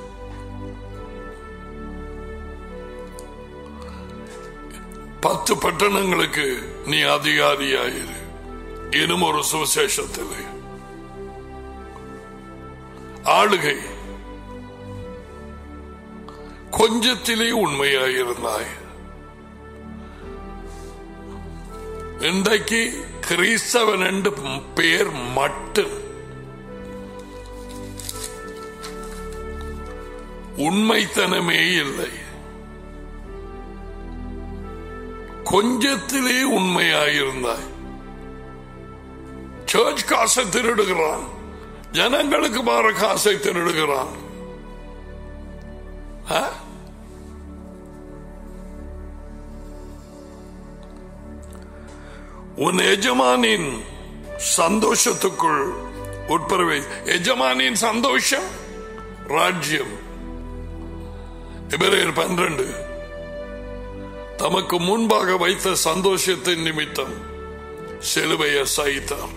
பத்து பட்டணங்களுக்கு நீ அதிகாரியாயிரு இன்னும் ஒரு சுவிசேஷத்தில் ஆளுகை கொஞ்சத்திலே உண்மையாயிருந்தாய் இன்றைக்கு கிறிஸ்தவன் என்று பேர் மட்டும் உண்மைத்தனமே இல்லை கொஞ்சத்திலே உண்மையாயிருந்தாய் சர்ச் காசை திருடுகிறான் ஜனங்களுக்கு மாற காசை திருடுகிறான் ஆ? உன் எஜமானின் சந்தோஷத்துக்குள் உட்பரவை எஜமானின் சந்தோஷம் ராஜ்யம் இவரையர் பன்னிரண்டு தமக்கு முன்பாக வைத்த சந்தோஷத்தின் நிமித்தம் சிலுவையை சகித்தார்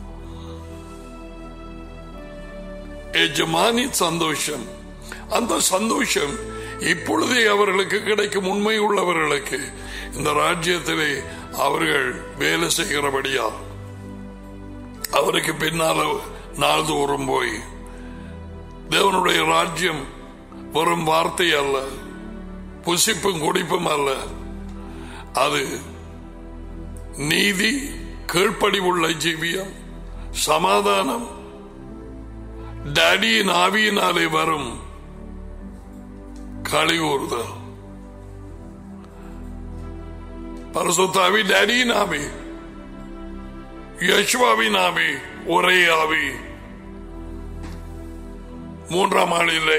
எஜமானின் சந்தோஷம் அந்த சந்தோஷம் இப்பொழுதே அவர்களுக்கு கிடைக்கும் உண்மை உள்ளவர்களுக்கு இந்த ராஜ்யத்திலே அவர்கள் வேலை செய்கிறபடியா அவருக்கு பின்னால நாள்தோறும் போய் தேவனுடைய ராஜ்யம் வெறும் வார்த்தை அல்ல புசிப்பும் குடிப்பும் அல்ல அது நீதி கீழ்ப்படிவுள்ள ஜீவியம் சமாதானம் டேடியின் ஆவியினாலே வரும் கழிவுறுதல் பரசுத்தாவி டேடியின் ஆவி யஷ்வாவின் ஆவி ஒரே ஆவி மூன்றாம் ஆள் இல்லை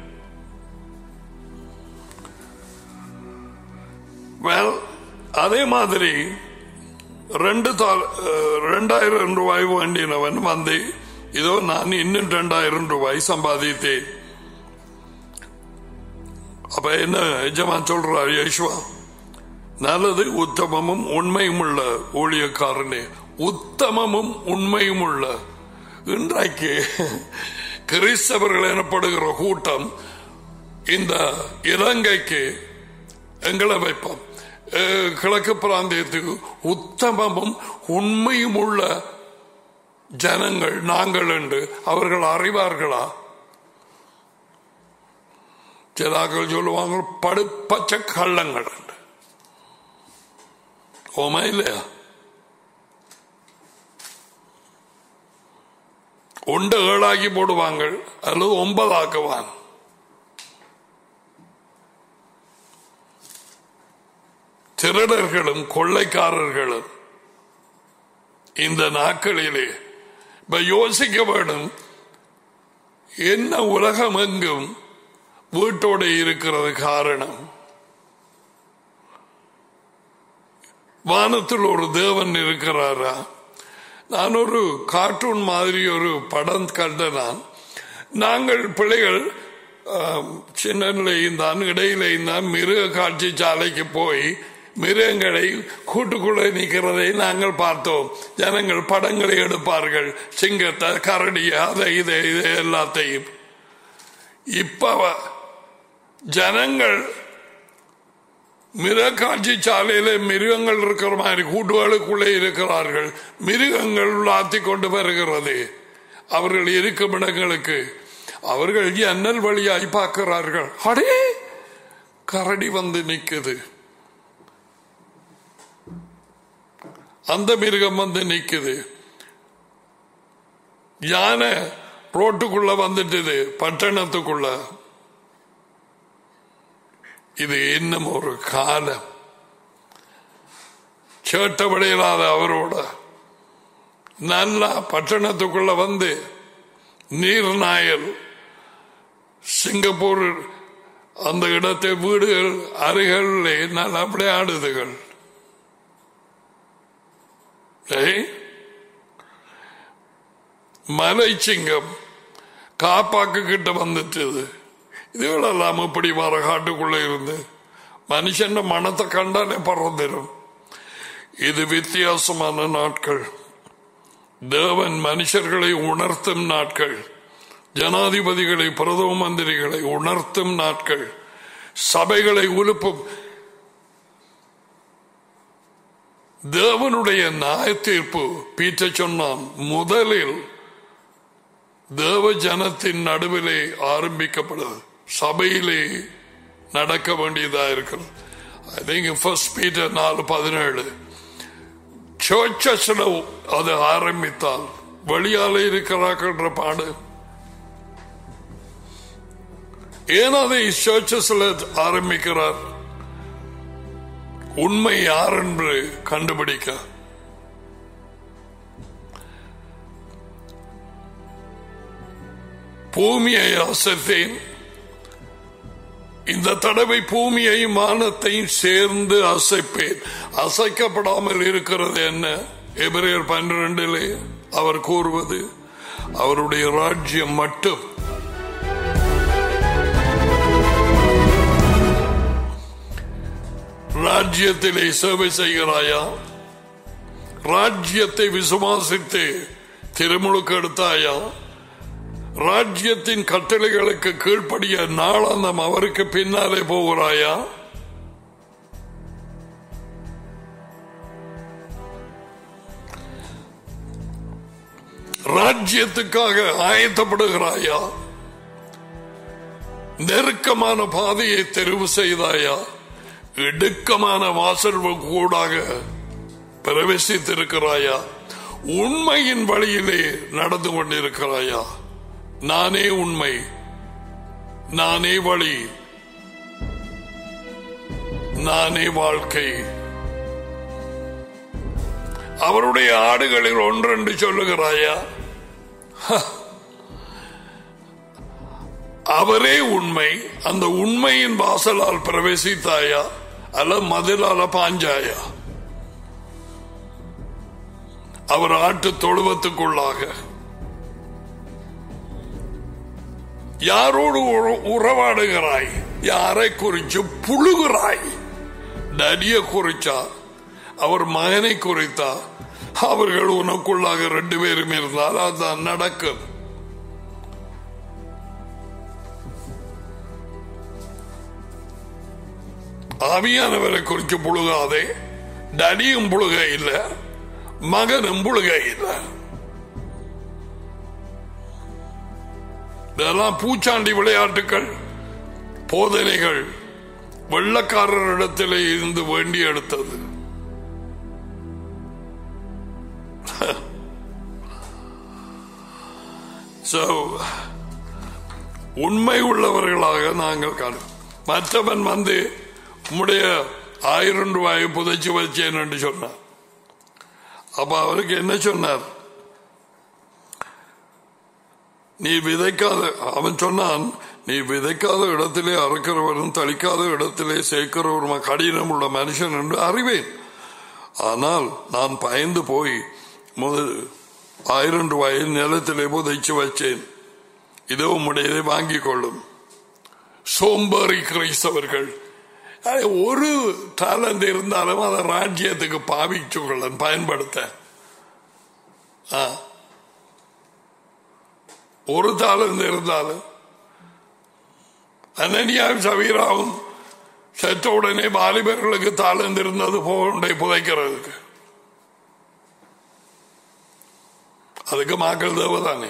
Well, அதே மாதிரி ரெண்டு தாள்- அஹ், ரெண்டாயிரம் ரூபாய் வேண்டினவன் வந்து இதோ நான் இன்னும் ரெண்டாயிரம் ரூபாய் சம்பாதித்தேன் அப்ப என்ன எஜமான் சொல்றார் யேசுவா நல்லது உத்தமமும் உண்மையும் உள்ள ஊழியக்காரனே உத்தமமும் உண்மையும் உள்ள இன்றைக்கு கிறிஸ்தவர்கள் எனப்படுகிற கூட்டம் இந்த இலங்கைக்கு எங்களை வைப்போம் அஹ், கிழக்கு பிராந்தியத்துக்கு உத்தமமும் உண்மையும் உள்ள ஜனங்கள் நாங்கள் என்று அவர்கள் அறிவார்களா சிலாக்கள் சொல்லுவாங்க படுப்பச்ச கள்ளங்கள் என்று ஓமா இல்லையா ஒன்று ஏழாக்கி போடுவாங்க அல்லது ஒன்பதாக்குவான் திருடர்களும் கொள்ளைக்காரர்களும் இந்த நாட்களிலே இப்ப யோசிக்க வேண்டும் என்ன உலகம் எங்கும் வீட்டோட இருக்கிறது காரணம் வானத்தில் ஒரு தேவன் இருக்கிறாரா நான் ஒரு கார்ட்டூன் மாதிரி ஒரு படம் கண்டனான் நாங்கள் பிள்ளைகள் ஆம், சின்னலையும் தான் இடையிலையும் தான் மிருக காட்சி சாலைக்கு போய் மிருகங்களை கூட்டுக்குள்ளே நிற்கிறதை நாங்கள் பார்த்தோம் ஜனங்கள் படங்களை எடுப்பார்கள் சிங்கத்தை கரடிய அதை இதை இதை எல்லாத்தையும் இப்ப ஜனங்கள் மிருகாட்சி சாலையில மிருகங்கள் இருக்கிற மாதிரி கூட்டுகளுக்குள்ளே இருக்கிறார்கள் மிருகங்கள் உலாத்தி கொண்டு வருகிறது அவர்கள் இருக்கும் இடங்களுக்கு அவர்கள் ஜன்னல் வழியாய் பார்க்கிறார்கள் அடே கரடி வந்து நிக்குது அந்த மிருகம் வந்து நிக்குது யானை ரோட்டுக்குள்ள வந்துட்டுது பட்டணத்துக்குள்ள இது இன்னும் ஒரு காலம் சேட்டப்படையிலாத அவரோட நல்லா பட்டணத்துக்குள்ள வந்து நீர்நாயல் சிங்கப்பூர் அந்த இடத்தை வீடுகள் அருகிலே நல்லா விளையாடுதுகள் ஏய், மலை சிங்கம் காப்பாக்கு கிட்ட வந்துட்டுது இதுகளெல்லாம் இப்படி வர காட்டுக்குள்ள இருந்து மனுஷன் மனத்தை கண்டாலே பறந்துடும் இது வித்தியாசமான நாட்கள் தேவன் மனுஷர்களை உணர்த்தும் நாட்கள் ஜனாதிபதிகளை பிரதம மந்திரிகளை உணர்த்தும் நாட்கள் சபைகளை உலுப்பும் தேவனுடைய நியாய தீர்ப்பு பீட்ட சொன்னான் முதலில் தேவ ஜனத்தின் நடுவிலே ஆரம்பிக்கப்படுது சபையிலே நடக்க வேண்டியதா இருக்கிறது ஐ திங்க் ஃபர்ஸ்ட் பீட்டர் நாலு பதினேழு சர்ச்சஸ்ல அது ஆரம்பித்தால் வெளியால இருக்கிறார்கள்ன்ற பாடு ஏன் அதை சர்ச்சஸ்ல ஆரம்பிக்கிறார் உண்மை யார் என்று கண்டுபிடிக்க பூமியை அசைத்தேன் இந்த தடவை பூமியையும் வானத்தையும் சேர்ந்து அசைப்பேன் அசைக்கப்படாமல் இருக்கிறது என்ன எபிரேயர் பன்னிரண்டிலே அவர் கூறுவது அவருடைய ராஜ்யம் மட்டும் ராஜ்யத்திலே சேவை செய்கிறாயா ராஜ்யத்தை விசுவாசித்து திருமுழுக்கு எடுத்தாயா ராஜ்யத்தின் கட்டளைகளுக்கு கீழ்ப்படிய நாளாந்தம் அவருக்கு பின்னாலே போகிறாயா ராஜ்யத்துக்காக ஆயத்தப்படுகிறாயா நெருக்கமான பாதையை தெரிவு செய்தாயா இடுக்கமான வாசல் கூடாக பிரவேசித்திருக்கிறாயா உண்மையின் வழியிலே நடந்து கொண்டிருக்கிறாயா நானே உண்மை நானே வழி நானே வாழ்க்கை அவருடைய ஆடுகளில் ஒன்றென்று சொல்லுகிறாயா ஹ. அவரே உண்மை அந்த உண்மையின் வாசலால் பிரவேசித்தாயா அல்ல மதிலால பாஞ்சாயா அவர் ஆட்டு தொழுவத்துக்குள்ளாக யாரோடு உற- உறவாடுகிறாய் யாரை குறிச்சு புழுகிறாய் நடிய குறிச்சா அவர் மகனை குறித்தா அவர்கள் உனக்குள்ளாக ரெண்டு பேரும் இருந்தால் அதுதான் நடக்கும் ஆவியானவரை குறிச்சு புழுகாதே டடியும் புழுக இல்ல மகனும் புழுக இல்ல இதெல்லாம் பூச்சாண்டி விளையாட்டுகள் போதனைகள் வெள்ளக்காரரிடத்திலே இருந்து வேண்டி எடுத்தது So, உண்மை உள்ளவர்களாக நாங்கள் காணும் மற்றவன் வந்து உம்முடைய ஆயிரம் ரூபாயை புதைச்சு வச்சேன் என்று சொன்னார் அப்ப அவருக்கு என்ன சொன்னார் நீ விதைக்காத அவன் சொன்னான் நீ விதைக்காத இடத்திலே அறுக்கிறவரும் தளிக்காத இடத்திலே சேர்க்கிறவரும் கடினம் உள்ள மனுஷன் என்று அறிவேன் ஆனால் நான் பயந்து போய் முதல் ஆயிரம் ரூபாயை நிலத்திலே புதைச்சு வச்சேன் இதோ உம்முடையதை வாங்கிக் கொள்ளும் சோம்பேறி கிறிஸ்தவர்கள் அஹ், ஒரு டேலண்ட் இருந்தாலும் அதை ராஜ்யத்துக்கு பாவிச்சு கொள்ள பயன்படுத்த ஆ. ஒரு தாளந்து இருந்தாலும் அனனியாவும் சவீராவும் செத்த உடனே வாலிபர்களுக்கு தாளந்து இருந்தது போண்டை புதைக்கிறதுக்கு அதுக்கு மாக்கள் தேவைதானே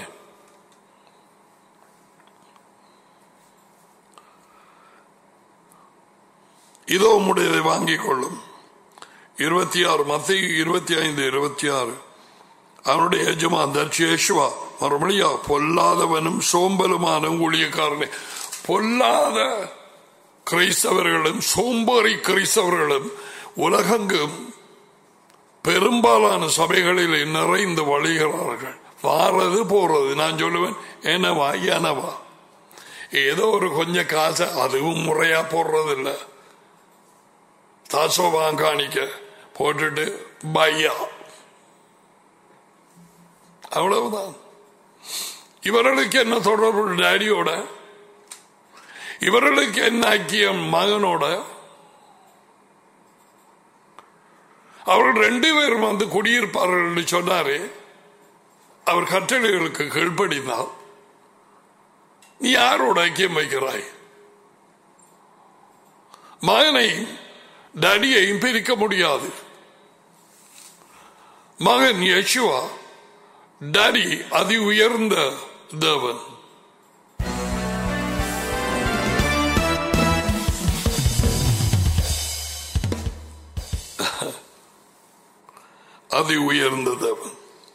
இதோ உம்முடையதை வாங்கிக் கொள்ளும் இருபத்தி ஆறு மத்திய இருபத்தி ஐந்து இருபத்தி ஆறு அவனுடைய எஜமான் தர்ஷேஷ்வா மறுபடியா பொல்லாதவனும் சோம்பலுமான ஊழியக்காரனே பொல்லாத கிறிஸ்தவர்களும் சோம்பேறி கிறிஸ்தவர்களும் உலகெங்கும் பெரும்பாலான சபைகளில் நிறைந்து வழிகிறார்கள் வாரது போறது நான் சொல்லுவேன் என்னவா எனவா ஏதோ ஒரு கொஞ்சம் காசை அதுவும் முறையா போடுறது இல்ல தாசோபான் காணிக்க போட்டுட்டு பையா அவ்வளவுதான் இவர்களுக்கு என்ன தொடர்பு டேடியோட இவர்களுக்கு என்ன ஐக்கியம் மகனோட அவர்கள் ரெண்டு பேரும் வந்து குடியிருப்பார்கள் என்று சொன்னாரே அவர் கட்டளைகளுக்கு கீழ்ப்படிந்தால் நீ யாரோட ஐக்கியம் வைக்கிறாய் மகனையும் டடியையும் பிரிக்க முடியாது மகன் யசுவா டடி அதி உயர்ந்த தேவன் அதி உயர்ந்த தேவன்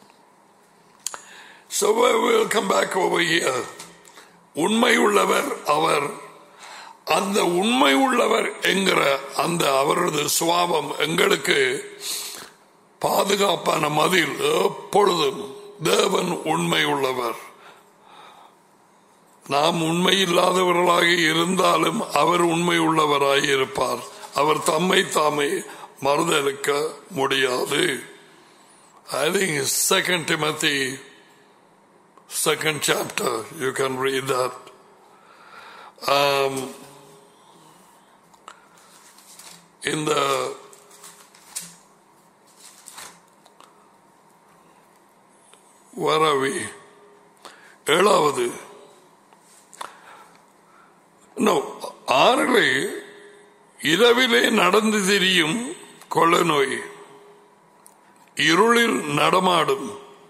So we'll come back over here. உண்மை உள்ளவர் அவர் அந்த உண்மை உள்ளவர் என்கிற அந்த அவரது சுவாபம் எங்களுக்கு பாதுகாப்பான மதில் எப்பொழுதும் தேவன் உண்மை உள்ளவர் நாம் உண்மை இல்லாதவர்களாக இருந்தாலும் அவர் உண்மை உள்ளவராய் இருப்பார் அவர் தம்மை தாமே மறுதளிக்க முடியாது I think second Timothy second chapter you can read that um, in the where are we ஏழாவது no ஆறிலே இரவிலே நடந்து திரியும் கொள்ள நோய் இருளில் நடமாடும்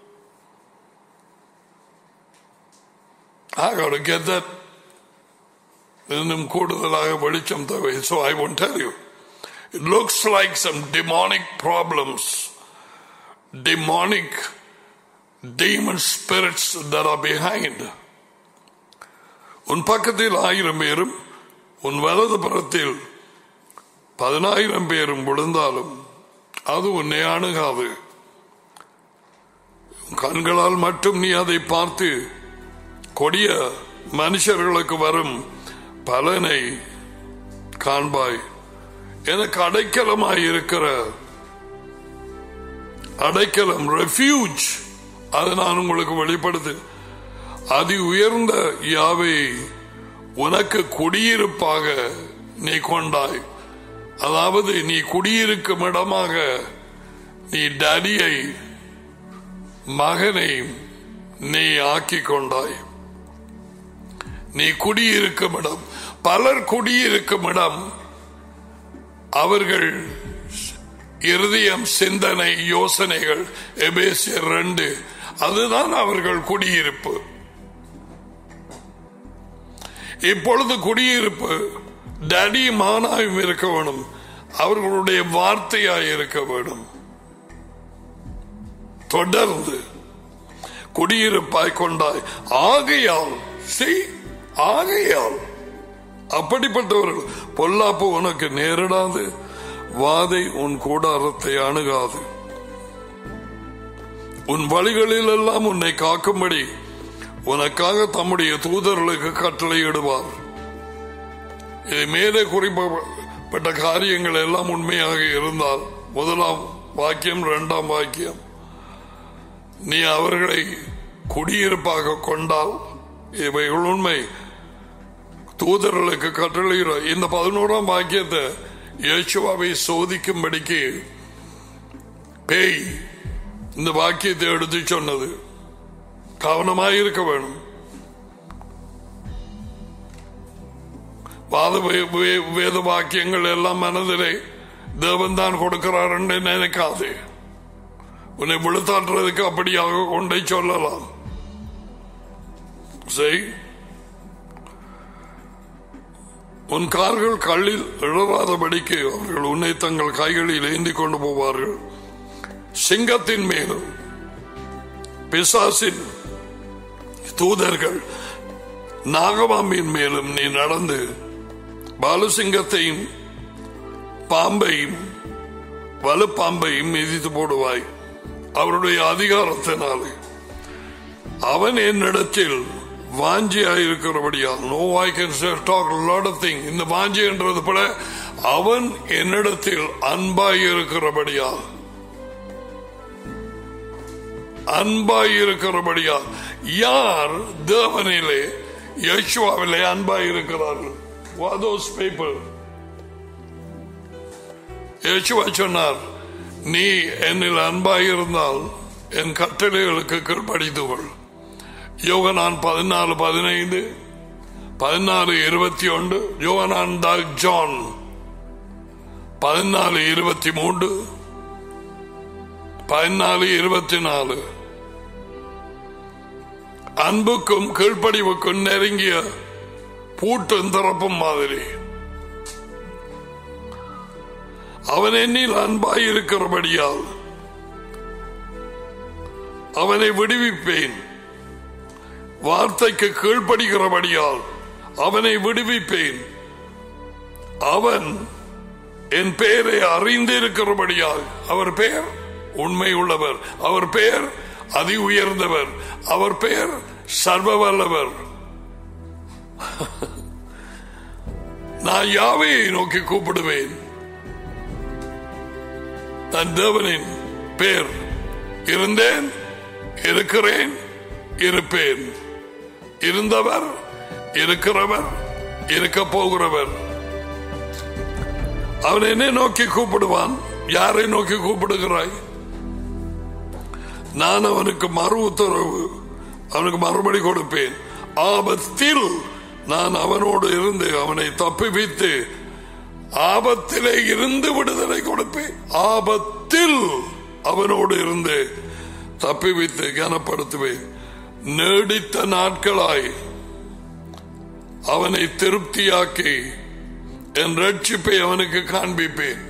I got to get that இன்னும் கூடுதலாக வெளிச்சம் தேவை so I won't tell you it looks like some demonic problems demonic demon spirits that are behind உன் பக்கத்தில் ஆயிரம் பேரும் உன் வலது புறத்தில் பதினாயிரம் பேரும் விழுந்தாலும் அது உன்னை அணுகாது கண்களால் மட்டும் நீ அதை பார்த்து கொடிய மனுஷர்களுக்கு வரும் பலனை காண்பாய் எனக்கு அடைக்கலமாய் இருக்கிற அடைக்கலம் ரெஃப்யூஜ் அதை நான் உங்களுக்கு வெளிப்படுத்து அதி உயர்ந்த யாவை உனக்கு குடியிருப்பாக நீ கொண்டாய் அதாவது நீ குடியிருக்கும் இடமாக நீ டடியை மகனை நீ ஆக்கிக் கொண்டாய் நீ குடியிருக்கும் இடம் பலர் குடியிருக்கும் இடம் அவர்கள் இருதயம் சிந்தனை யோசனைகள் எபேசியர் ரெண்டு அதுதான் அவர்கள் குடியிருப்பு இப்பொழுது குடியிருப்பு டடி மானாயும் இருக்க வேணும் அவர்களுடைய வார்த்தையாய் இருக்க வேணும் தொடர்ந்து குடியிருப்பாய் கொண்டாய் ஆகையால் செய் ஆகையால் அப்படிப்பட்டவர்கள் பொல்லாப்பு உனக்கு நேரிடாது வாதை உன் கூடாரத்தை அணுகாது உன் வழிகளில் எல்லாம் உன்னை காக்கும்படி உனக்காக தம்முடைய தூதர்களுக்கு கட்டளையிடுவார் இது மேலே குறிப்பிட்ட காரியங்கள் எல்லாம் உண்மையாக இருந்தால் முதலாம் வாக்கியம் இரண்டாம் வாக்கியம் நீ அவர்களை குடியிருப்பாக கொண்டால் இவைகள் உண்மை தூதர்களுக்கு கட்டளையிட இந்த பதினோராம் வாக்கியத்தை இயேசுவாவை சோதிக்கும்படிக்கு பேய் இந்த வாக்கியத்தை எடுத்து சொன்னது கவனமாக இருக்க வேணும் வாத வேத வாக்கியங்கள் எல்லாம் மனதிலே தேவன் தான் கொடுக்கிறார் என்று நினைக்காது உன்னை விழுத்தாட்டுறதுக்கு அப்படியாக கொண்டே சொல்லலாம் செய் உன் கால்கள் கல்லில் இழறாதபடிக்கு அவர்கள் உன்னை தங்கள் கைகளில் ஏந்தி கொண்டு போவார்கள் சிங்கத்தின் மேலும் பிசாசின் தூதர்கள் நாகமாம்பின் மேலும் நீ நடந்து பாலுசிங்கத்தையும் பாம்பையும் வலுப்பாம்பையும் மிதித்து போடுவாய் அவருடைய அதிகாரத்தினாலே அவன் என்னிடத்தில் வாஞ்சியாயிருக்கிறபடியால் no I can talk lot of thing இந்த வாஞ்சி என்றது போல அவன் என்னிடத்தில் அன்பாயிருக்கிறபடியால் அன்பாயிருக்கிறபடியால் யார் தேவனிலே யேசுவாவிலே அன்பாயிருக்கிறார்கள் வாதோஸ் பீப்புள் யேசுவா சொன்னார் நீ என்னில் அன்பாயிருந்தால் என் கட்டளைகளுக்கு கீழ்ப்படித்து கொள் யோகனான் பதினாலு பதினைந்து பதினாலு இருபத்தி ஒன்று யோகனான் டாக் ஜான் பதினாலு இருபத்தி மூன்று பதினாலு இருபத்தி நாலு அன்புக்கும் கீழ்ப்படிவுக்கும் நெருங்கிய பூட்டும் திறப்பும் மாதிரி அவன் என்னில் அன்பாய் இருக்கிறபடியால் அவனை விடுவிப்பேன் வார்த்தைக்கு கீழ்ப்படுகிறபடியால் அவனை விடுவிப்பேன் அவன் என் பெயரை அறிந்திருக்கிறபடியால் அவர் பெயர் உண்மை உள்ளவர் அவர் பெயர் அதி உயர்ந்தவர் அவர் பெயர் சர்வ வல்லவர் நான் யாவையை நோக்கி கூப்பிடுவேன் தன் தேவனின் பேர் இருந்தேன் இருக்கிறேன் இருப்பேன் இருந்தவர் இருக்கிறவர் இருக்க போகிறவர் அவன் என்னை நோக்கி கூப்பிடுவான் யாரை நோக்கி கூப்பிடுகிறாய் நான் அவனுக்கு மறு உத்தரவு அவனுக்கு மறுபடி கொடுப்பேன் ஆபத்தில் நான் அவனோடு இருந்து அவனை தப்பிவித்து ஆபத்திலே இருந்து விடுதலை கொடுப்பேன் ஆபத்தில் அவனோடு இருந்து தப்பிவித்து கனப்படுத்துவேன் நீடித்த நாட்களாய் அவனை திருப்தியாக்கி என் ரட்சிப்பை அவனுக்கு காண்பிப்பேன்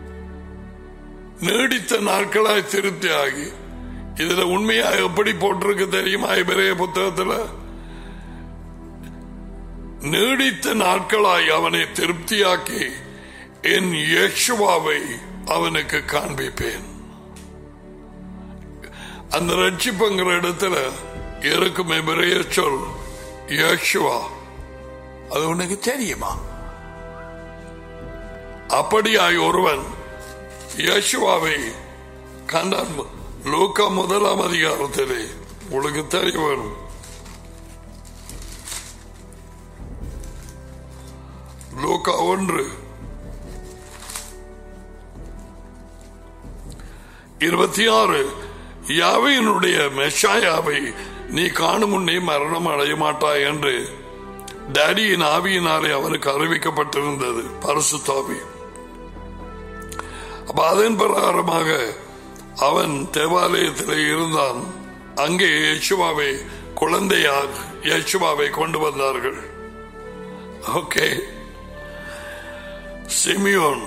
நீடித்த நாட்களாய் திருப்தியாகி இதுல உண்மையா எப்படி போட்டிருக்கு தெரியுமா பெரிய புத்தகத்துல நீடித்த நாட்களாய் அவனை திருப்தியாக்கி என் யேசுவாவை அவனுக்கு காண்பிப்பேன் அந்த ரட்சிப்புங்கிற இடத்துல இருக்குமே பெரிய சொல் யேசுவா அது உனக்கு தெரியுமா அப்படியாய் ஒருவன் யேசுவாவை கண்டான் லூக்கா முதலாம் அதிகாரத்திலே உங்களுக்கு தெரிய வரும் லூக்கா ஒன்று இருபத்தி ஆறு யாவையினுடைய மெஷாயாவை நீ காணும் முன்னே மரணம் அடைய மாட்டாய் என்று டேடியின் ஆவியினாலே அவனுக்கு அறிவிக்கப்பட்டிருந்தது பரிசுத்தாவி அப்ப அதன் பிரகாரமாக அவன் தேவாலயத்தில் இருந்தான் அங்கே யேசுவாவை குழந்தையாக யேசுவாவை கொண்டு வந்தார்கள் ஓகே சிமியோன்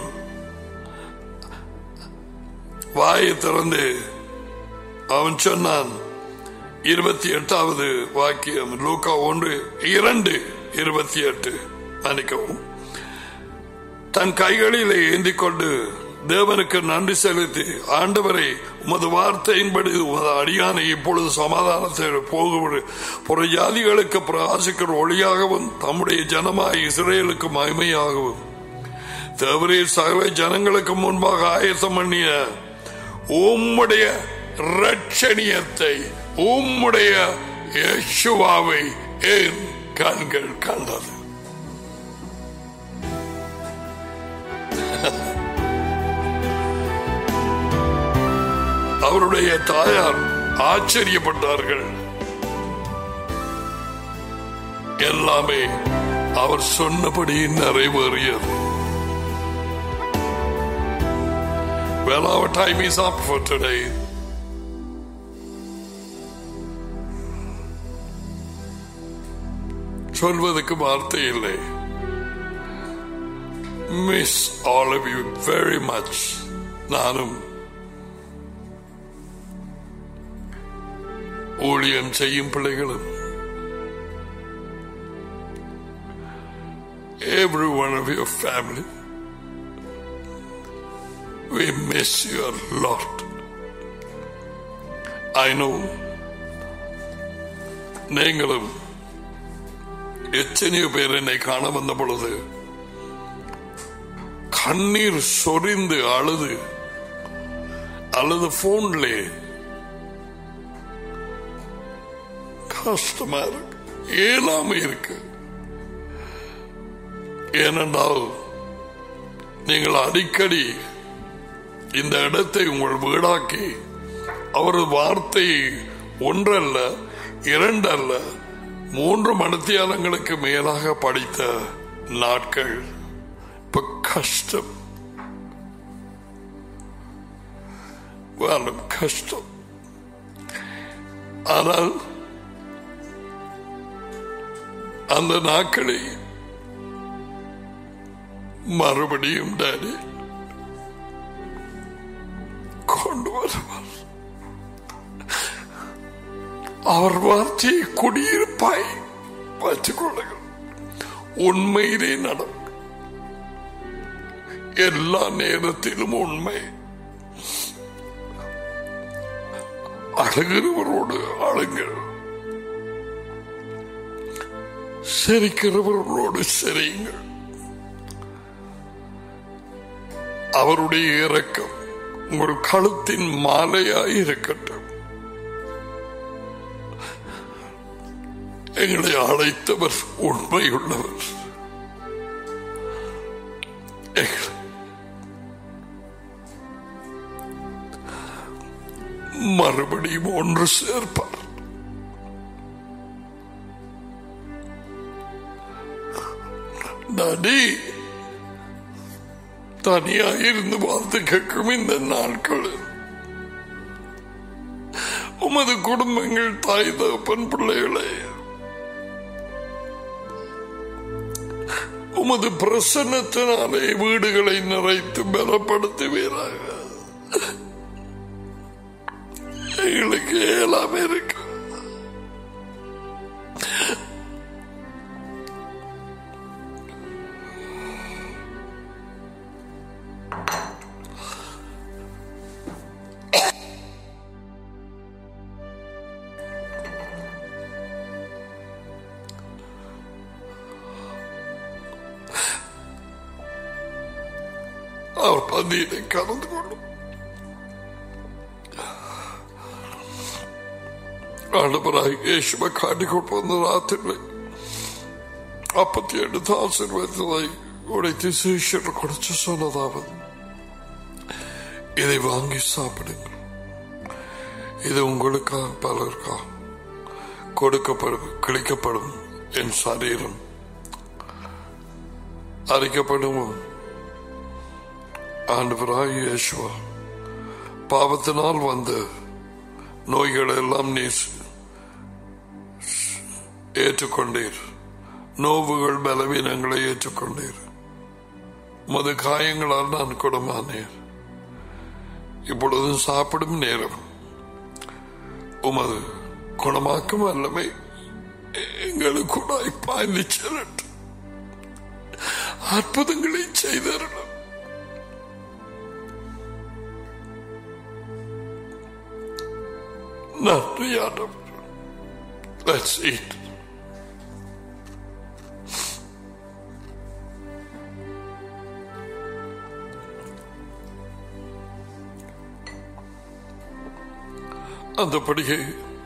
வாயை திறந்து அவன் சொன்னான் இருபத்தி எட்டாவது வாக்கியம் லூக்கா ஒன்று இரண்டு இருபத்தி எட்டு மன்னிக்கவும் தன் கைகளிலே ஏந்தி கொண்டு தேவனுக்கு நன்றி செலுத்தி ஆண்டவரை உமது வார்த்தையின்படி உமது அடியானை இப்பொழுது சமாதானத்தை போகுவிடு புற ஜாதிகளுக்கு பிரகாசிக்கிற ஒளியாகவும் தம்முடைய ஜனமாய் இஸ்ரேலுக்கு மகிமையாகவும் தேவரே சகல ஜனங்களுக்கு முன்பாக ஆயத்தம் பண்ணிய உம்முடைய ரட்சணியத்தை உம்முடைய யேசுவாவை ஏன் கண்கள் கண்டது அவருடைய தாயார் ஆச்சரியப்பட்டார்கள் எல்லாமே அவர் சொன்னபடி நிறைவேறியது Well, our time is up for today. சொல்வதற்கு வார்த்தை இல்லை miss all of you very much நானும் ஊழியம் செய்யும் பிள்ளைகளும் every one of your family we miss you a lot I know நீங்களும் எத்தனையோ பேர் என்னை காண வந்த பொழுது கண்ணீர் சொரிந்து அழுது அல்லது போன்ல கஷ்டமா இருக்கு இயலாம இருக்கு ஏனென்றால் நீங்கள் அடிக்கடி இந்த இடத்தை உங்கள் வீடாக்கி அவரது வார்த்தை ஒன்றல்ல இரண்டல்ல மூன்று மணித்தியாலங்களுக்கு மேலாக படித்த நாட்கள் இப்ப கஷ்டம் வாழும் கஷ்டம் ஆனால் அந்த நாட்களை மறுபடியும் டாடி கொண்டு வருவார் அவர் வார்த்தையை குடியிருப்பாய் வைத்துக் கொள்ளுங்கள் உண்மையிலே நடக்கும் எல்லா நேரத்திலும் உண்மை அழுகிறவரோடு அழுங்கள் சிரிக்கிறவர்களோடு சிரியுங்கள் அவருடைய இரக்கம் உங்கள் கழுத்தின் மாலையாய் இருக்கட்டும் எங்களை அழைத்தவர் உண்மையுள்ளவர் எங்களை மறுபடியும் ஒன்று சேர்ப்பார் டாடி தனியாயிருந்து வார்த்தை கேட்கும் இந்த நாட்கள் உமது குடும்பங்கள் தாய் தகப்பன் பிள்ளைகளை உமது பிரசன்னத்தினாலே வீடுகளை நிறைத்து பலப்படுத்துவீராக எங்களுக்கு ஏலாமே இருக்கு அவர் பந்தியிலே கலந்து கொள்ளும் ஆண்டவராய் இயேசுவை காட்டிக்கொண்டு வந்த ராத்திரிலே அப்பத்தி எடுத்து ஆசீர்வாதத்தை உடைத்து சீஷர் கொடுத்து சொன்னதாவது இதை வாங்கி சாப்பிடுங்கள் இது உங்களுக்கா பலருக்கா கொடுக்கப்படும் கிழிக்கப்படும் என் சரீரம் அறிக்கப்படும் ஆண்டவராய் இயேசுவா பாவத்தினால் வந்த நோய்கள் எல்லாம் நீ ஏற்றுக்கொண்டீர் நோவுகள் பலவீனங்களை ஏற்றுக்கொண்டீர் மது காயங்களால் நான் குணமானேன் இப்பொழுது சாப்பிடும் நேரம் உமது குணமாக்கும் வல்லமை எங்களுக்குடாய் பாய்ந்து செல்லட்டும் அற்புதங்களை செய்தரணும் நன்றி ஆண்டவர் Let's eat. அந்தபடியே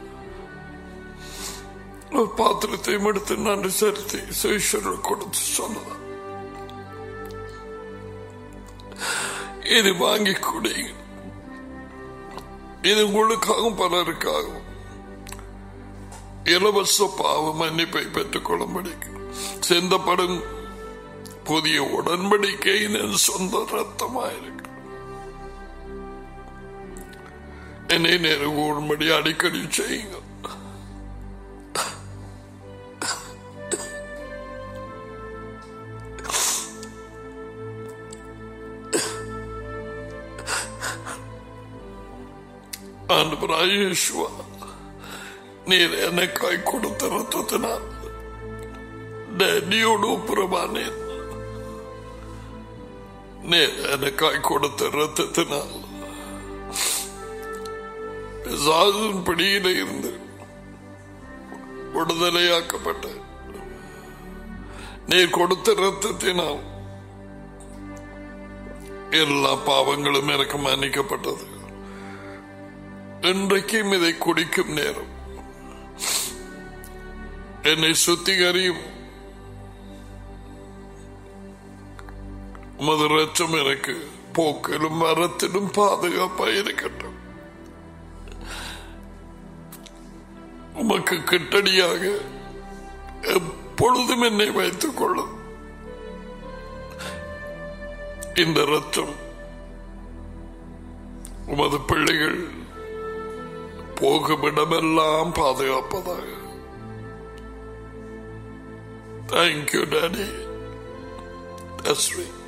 ஒரு பாத்திரத்தையும் எடுத்து நன்றி செலுத்தி சேஷர்கள் கொடுத்து சொன்னதா இது வாங்கி குடிங்க இது உங்களுக்காகவும் பலருக்காகவும் இலவச பாவ மன்னிப்பை பெற்றுக் கொள்ளும்படி சிந்தப்படும் புதிய உடன்படிக்கையின் சொந்த ரத்தமாயிருக்கு என்னை நெருங்கும்படி அடிக்கடி செய்யுங்க ஆண்டவராய் இயேசுவா நீர் எனக்காய் கொடுத்த ரத்தத்தினால் டேடியோடு ஒப்புரமானேன் நீர் எனக்காய் கொடுத்த ரத்தத்தினால் பிசாசின் பிடியில இருந்து விடுதலையாக்கப்பட்ட நீர் கொடுத்த ரத்தத்தினால் எல்லா பாவங்களும் எனக்கு மன்னிக்கப்பட்டது இன்றைக்கும் இதை குடிக்கும் நேரம் என்னை சுத்திகரியும் உமது ரச்சம் எனக்கு போக்கிலும் மரத்திலும் பாதுகாப்பா இருக்கட்டும் உமக்கு கிட்டடியாக எப்பொழுதும் என்னை வைத்துக் கொள்ளும் இந்த ரத்தம் உமது பிள்ளைகள் போகும் இடமெல்லாம் பாதுகாப்பதாக தேங்க்யூ டாடி அஸ்ரீ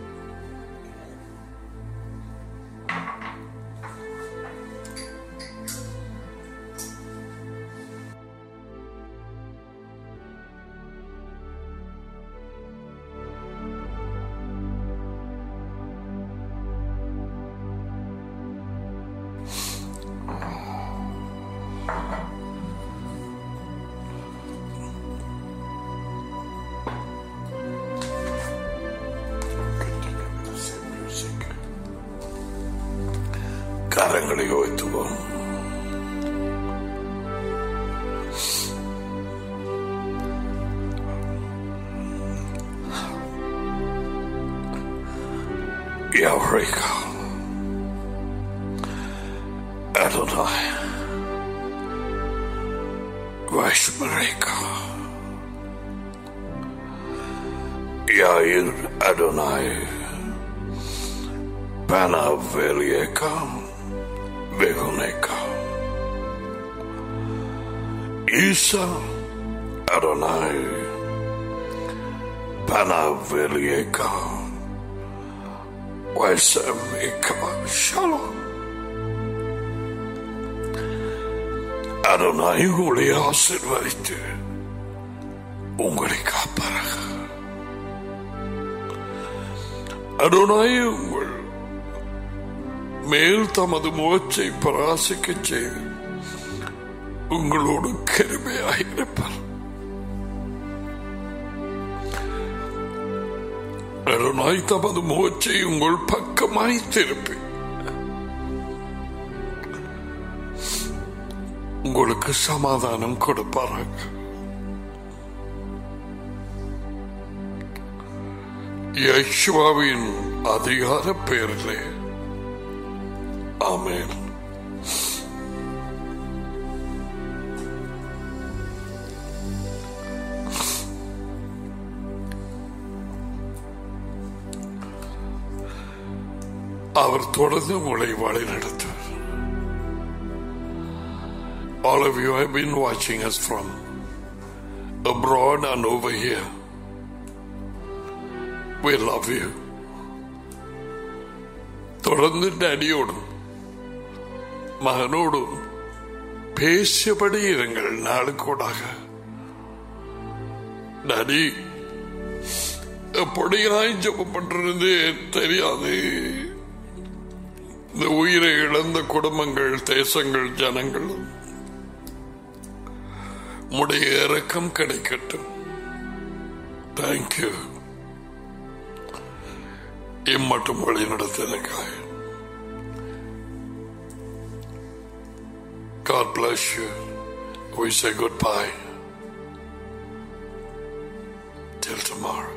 கரங்களை உயர்த்துவோம் Eureka. Adonai. Vashmareka. Yair Adonai. Panavelieka. Vehoneka. Isa Adonai. Panavelieka. Wesemika Shalom. Adonai உங்களை ஆசிர்வதித்து உங்களை காப்பாராக அருணாய் உங்கள் மேல் தமது முகச்சை பராசிக்க செய்து உங்களோடு கருமையாயிருப்பார் அருணாய் தமது முகச்சை உங்கள் பக்கமாய் திருப்பி உங்களுக்கு சமாதானம் கொடுப்பாராக யஷ்வாவின் அதிகார பெயரிலே ஆமேன் அவர் தொடர்ந்து உங்களை வழிநடத்துவார் All of you have been watching us from abroad and over here. We love you. தொடர்ந்து டேடியோடும் மகனோடும் பேசியபடி இருங்கள் நாளுக்கூடாக டாடி எப்படியாய் ஜெபம் பண்றது தெரியாது இந்த உயிரை இழந்த குடும்பங்கள் தேசங்கள் ஜனங்கள் உடைய இறக்கம் கிடைக்கட்டும் தேங்க்யூ இம்மட்டும் வழி நடத்தினக்காக God bless you. We say goodbye. Till tomorrow.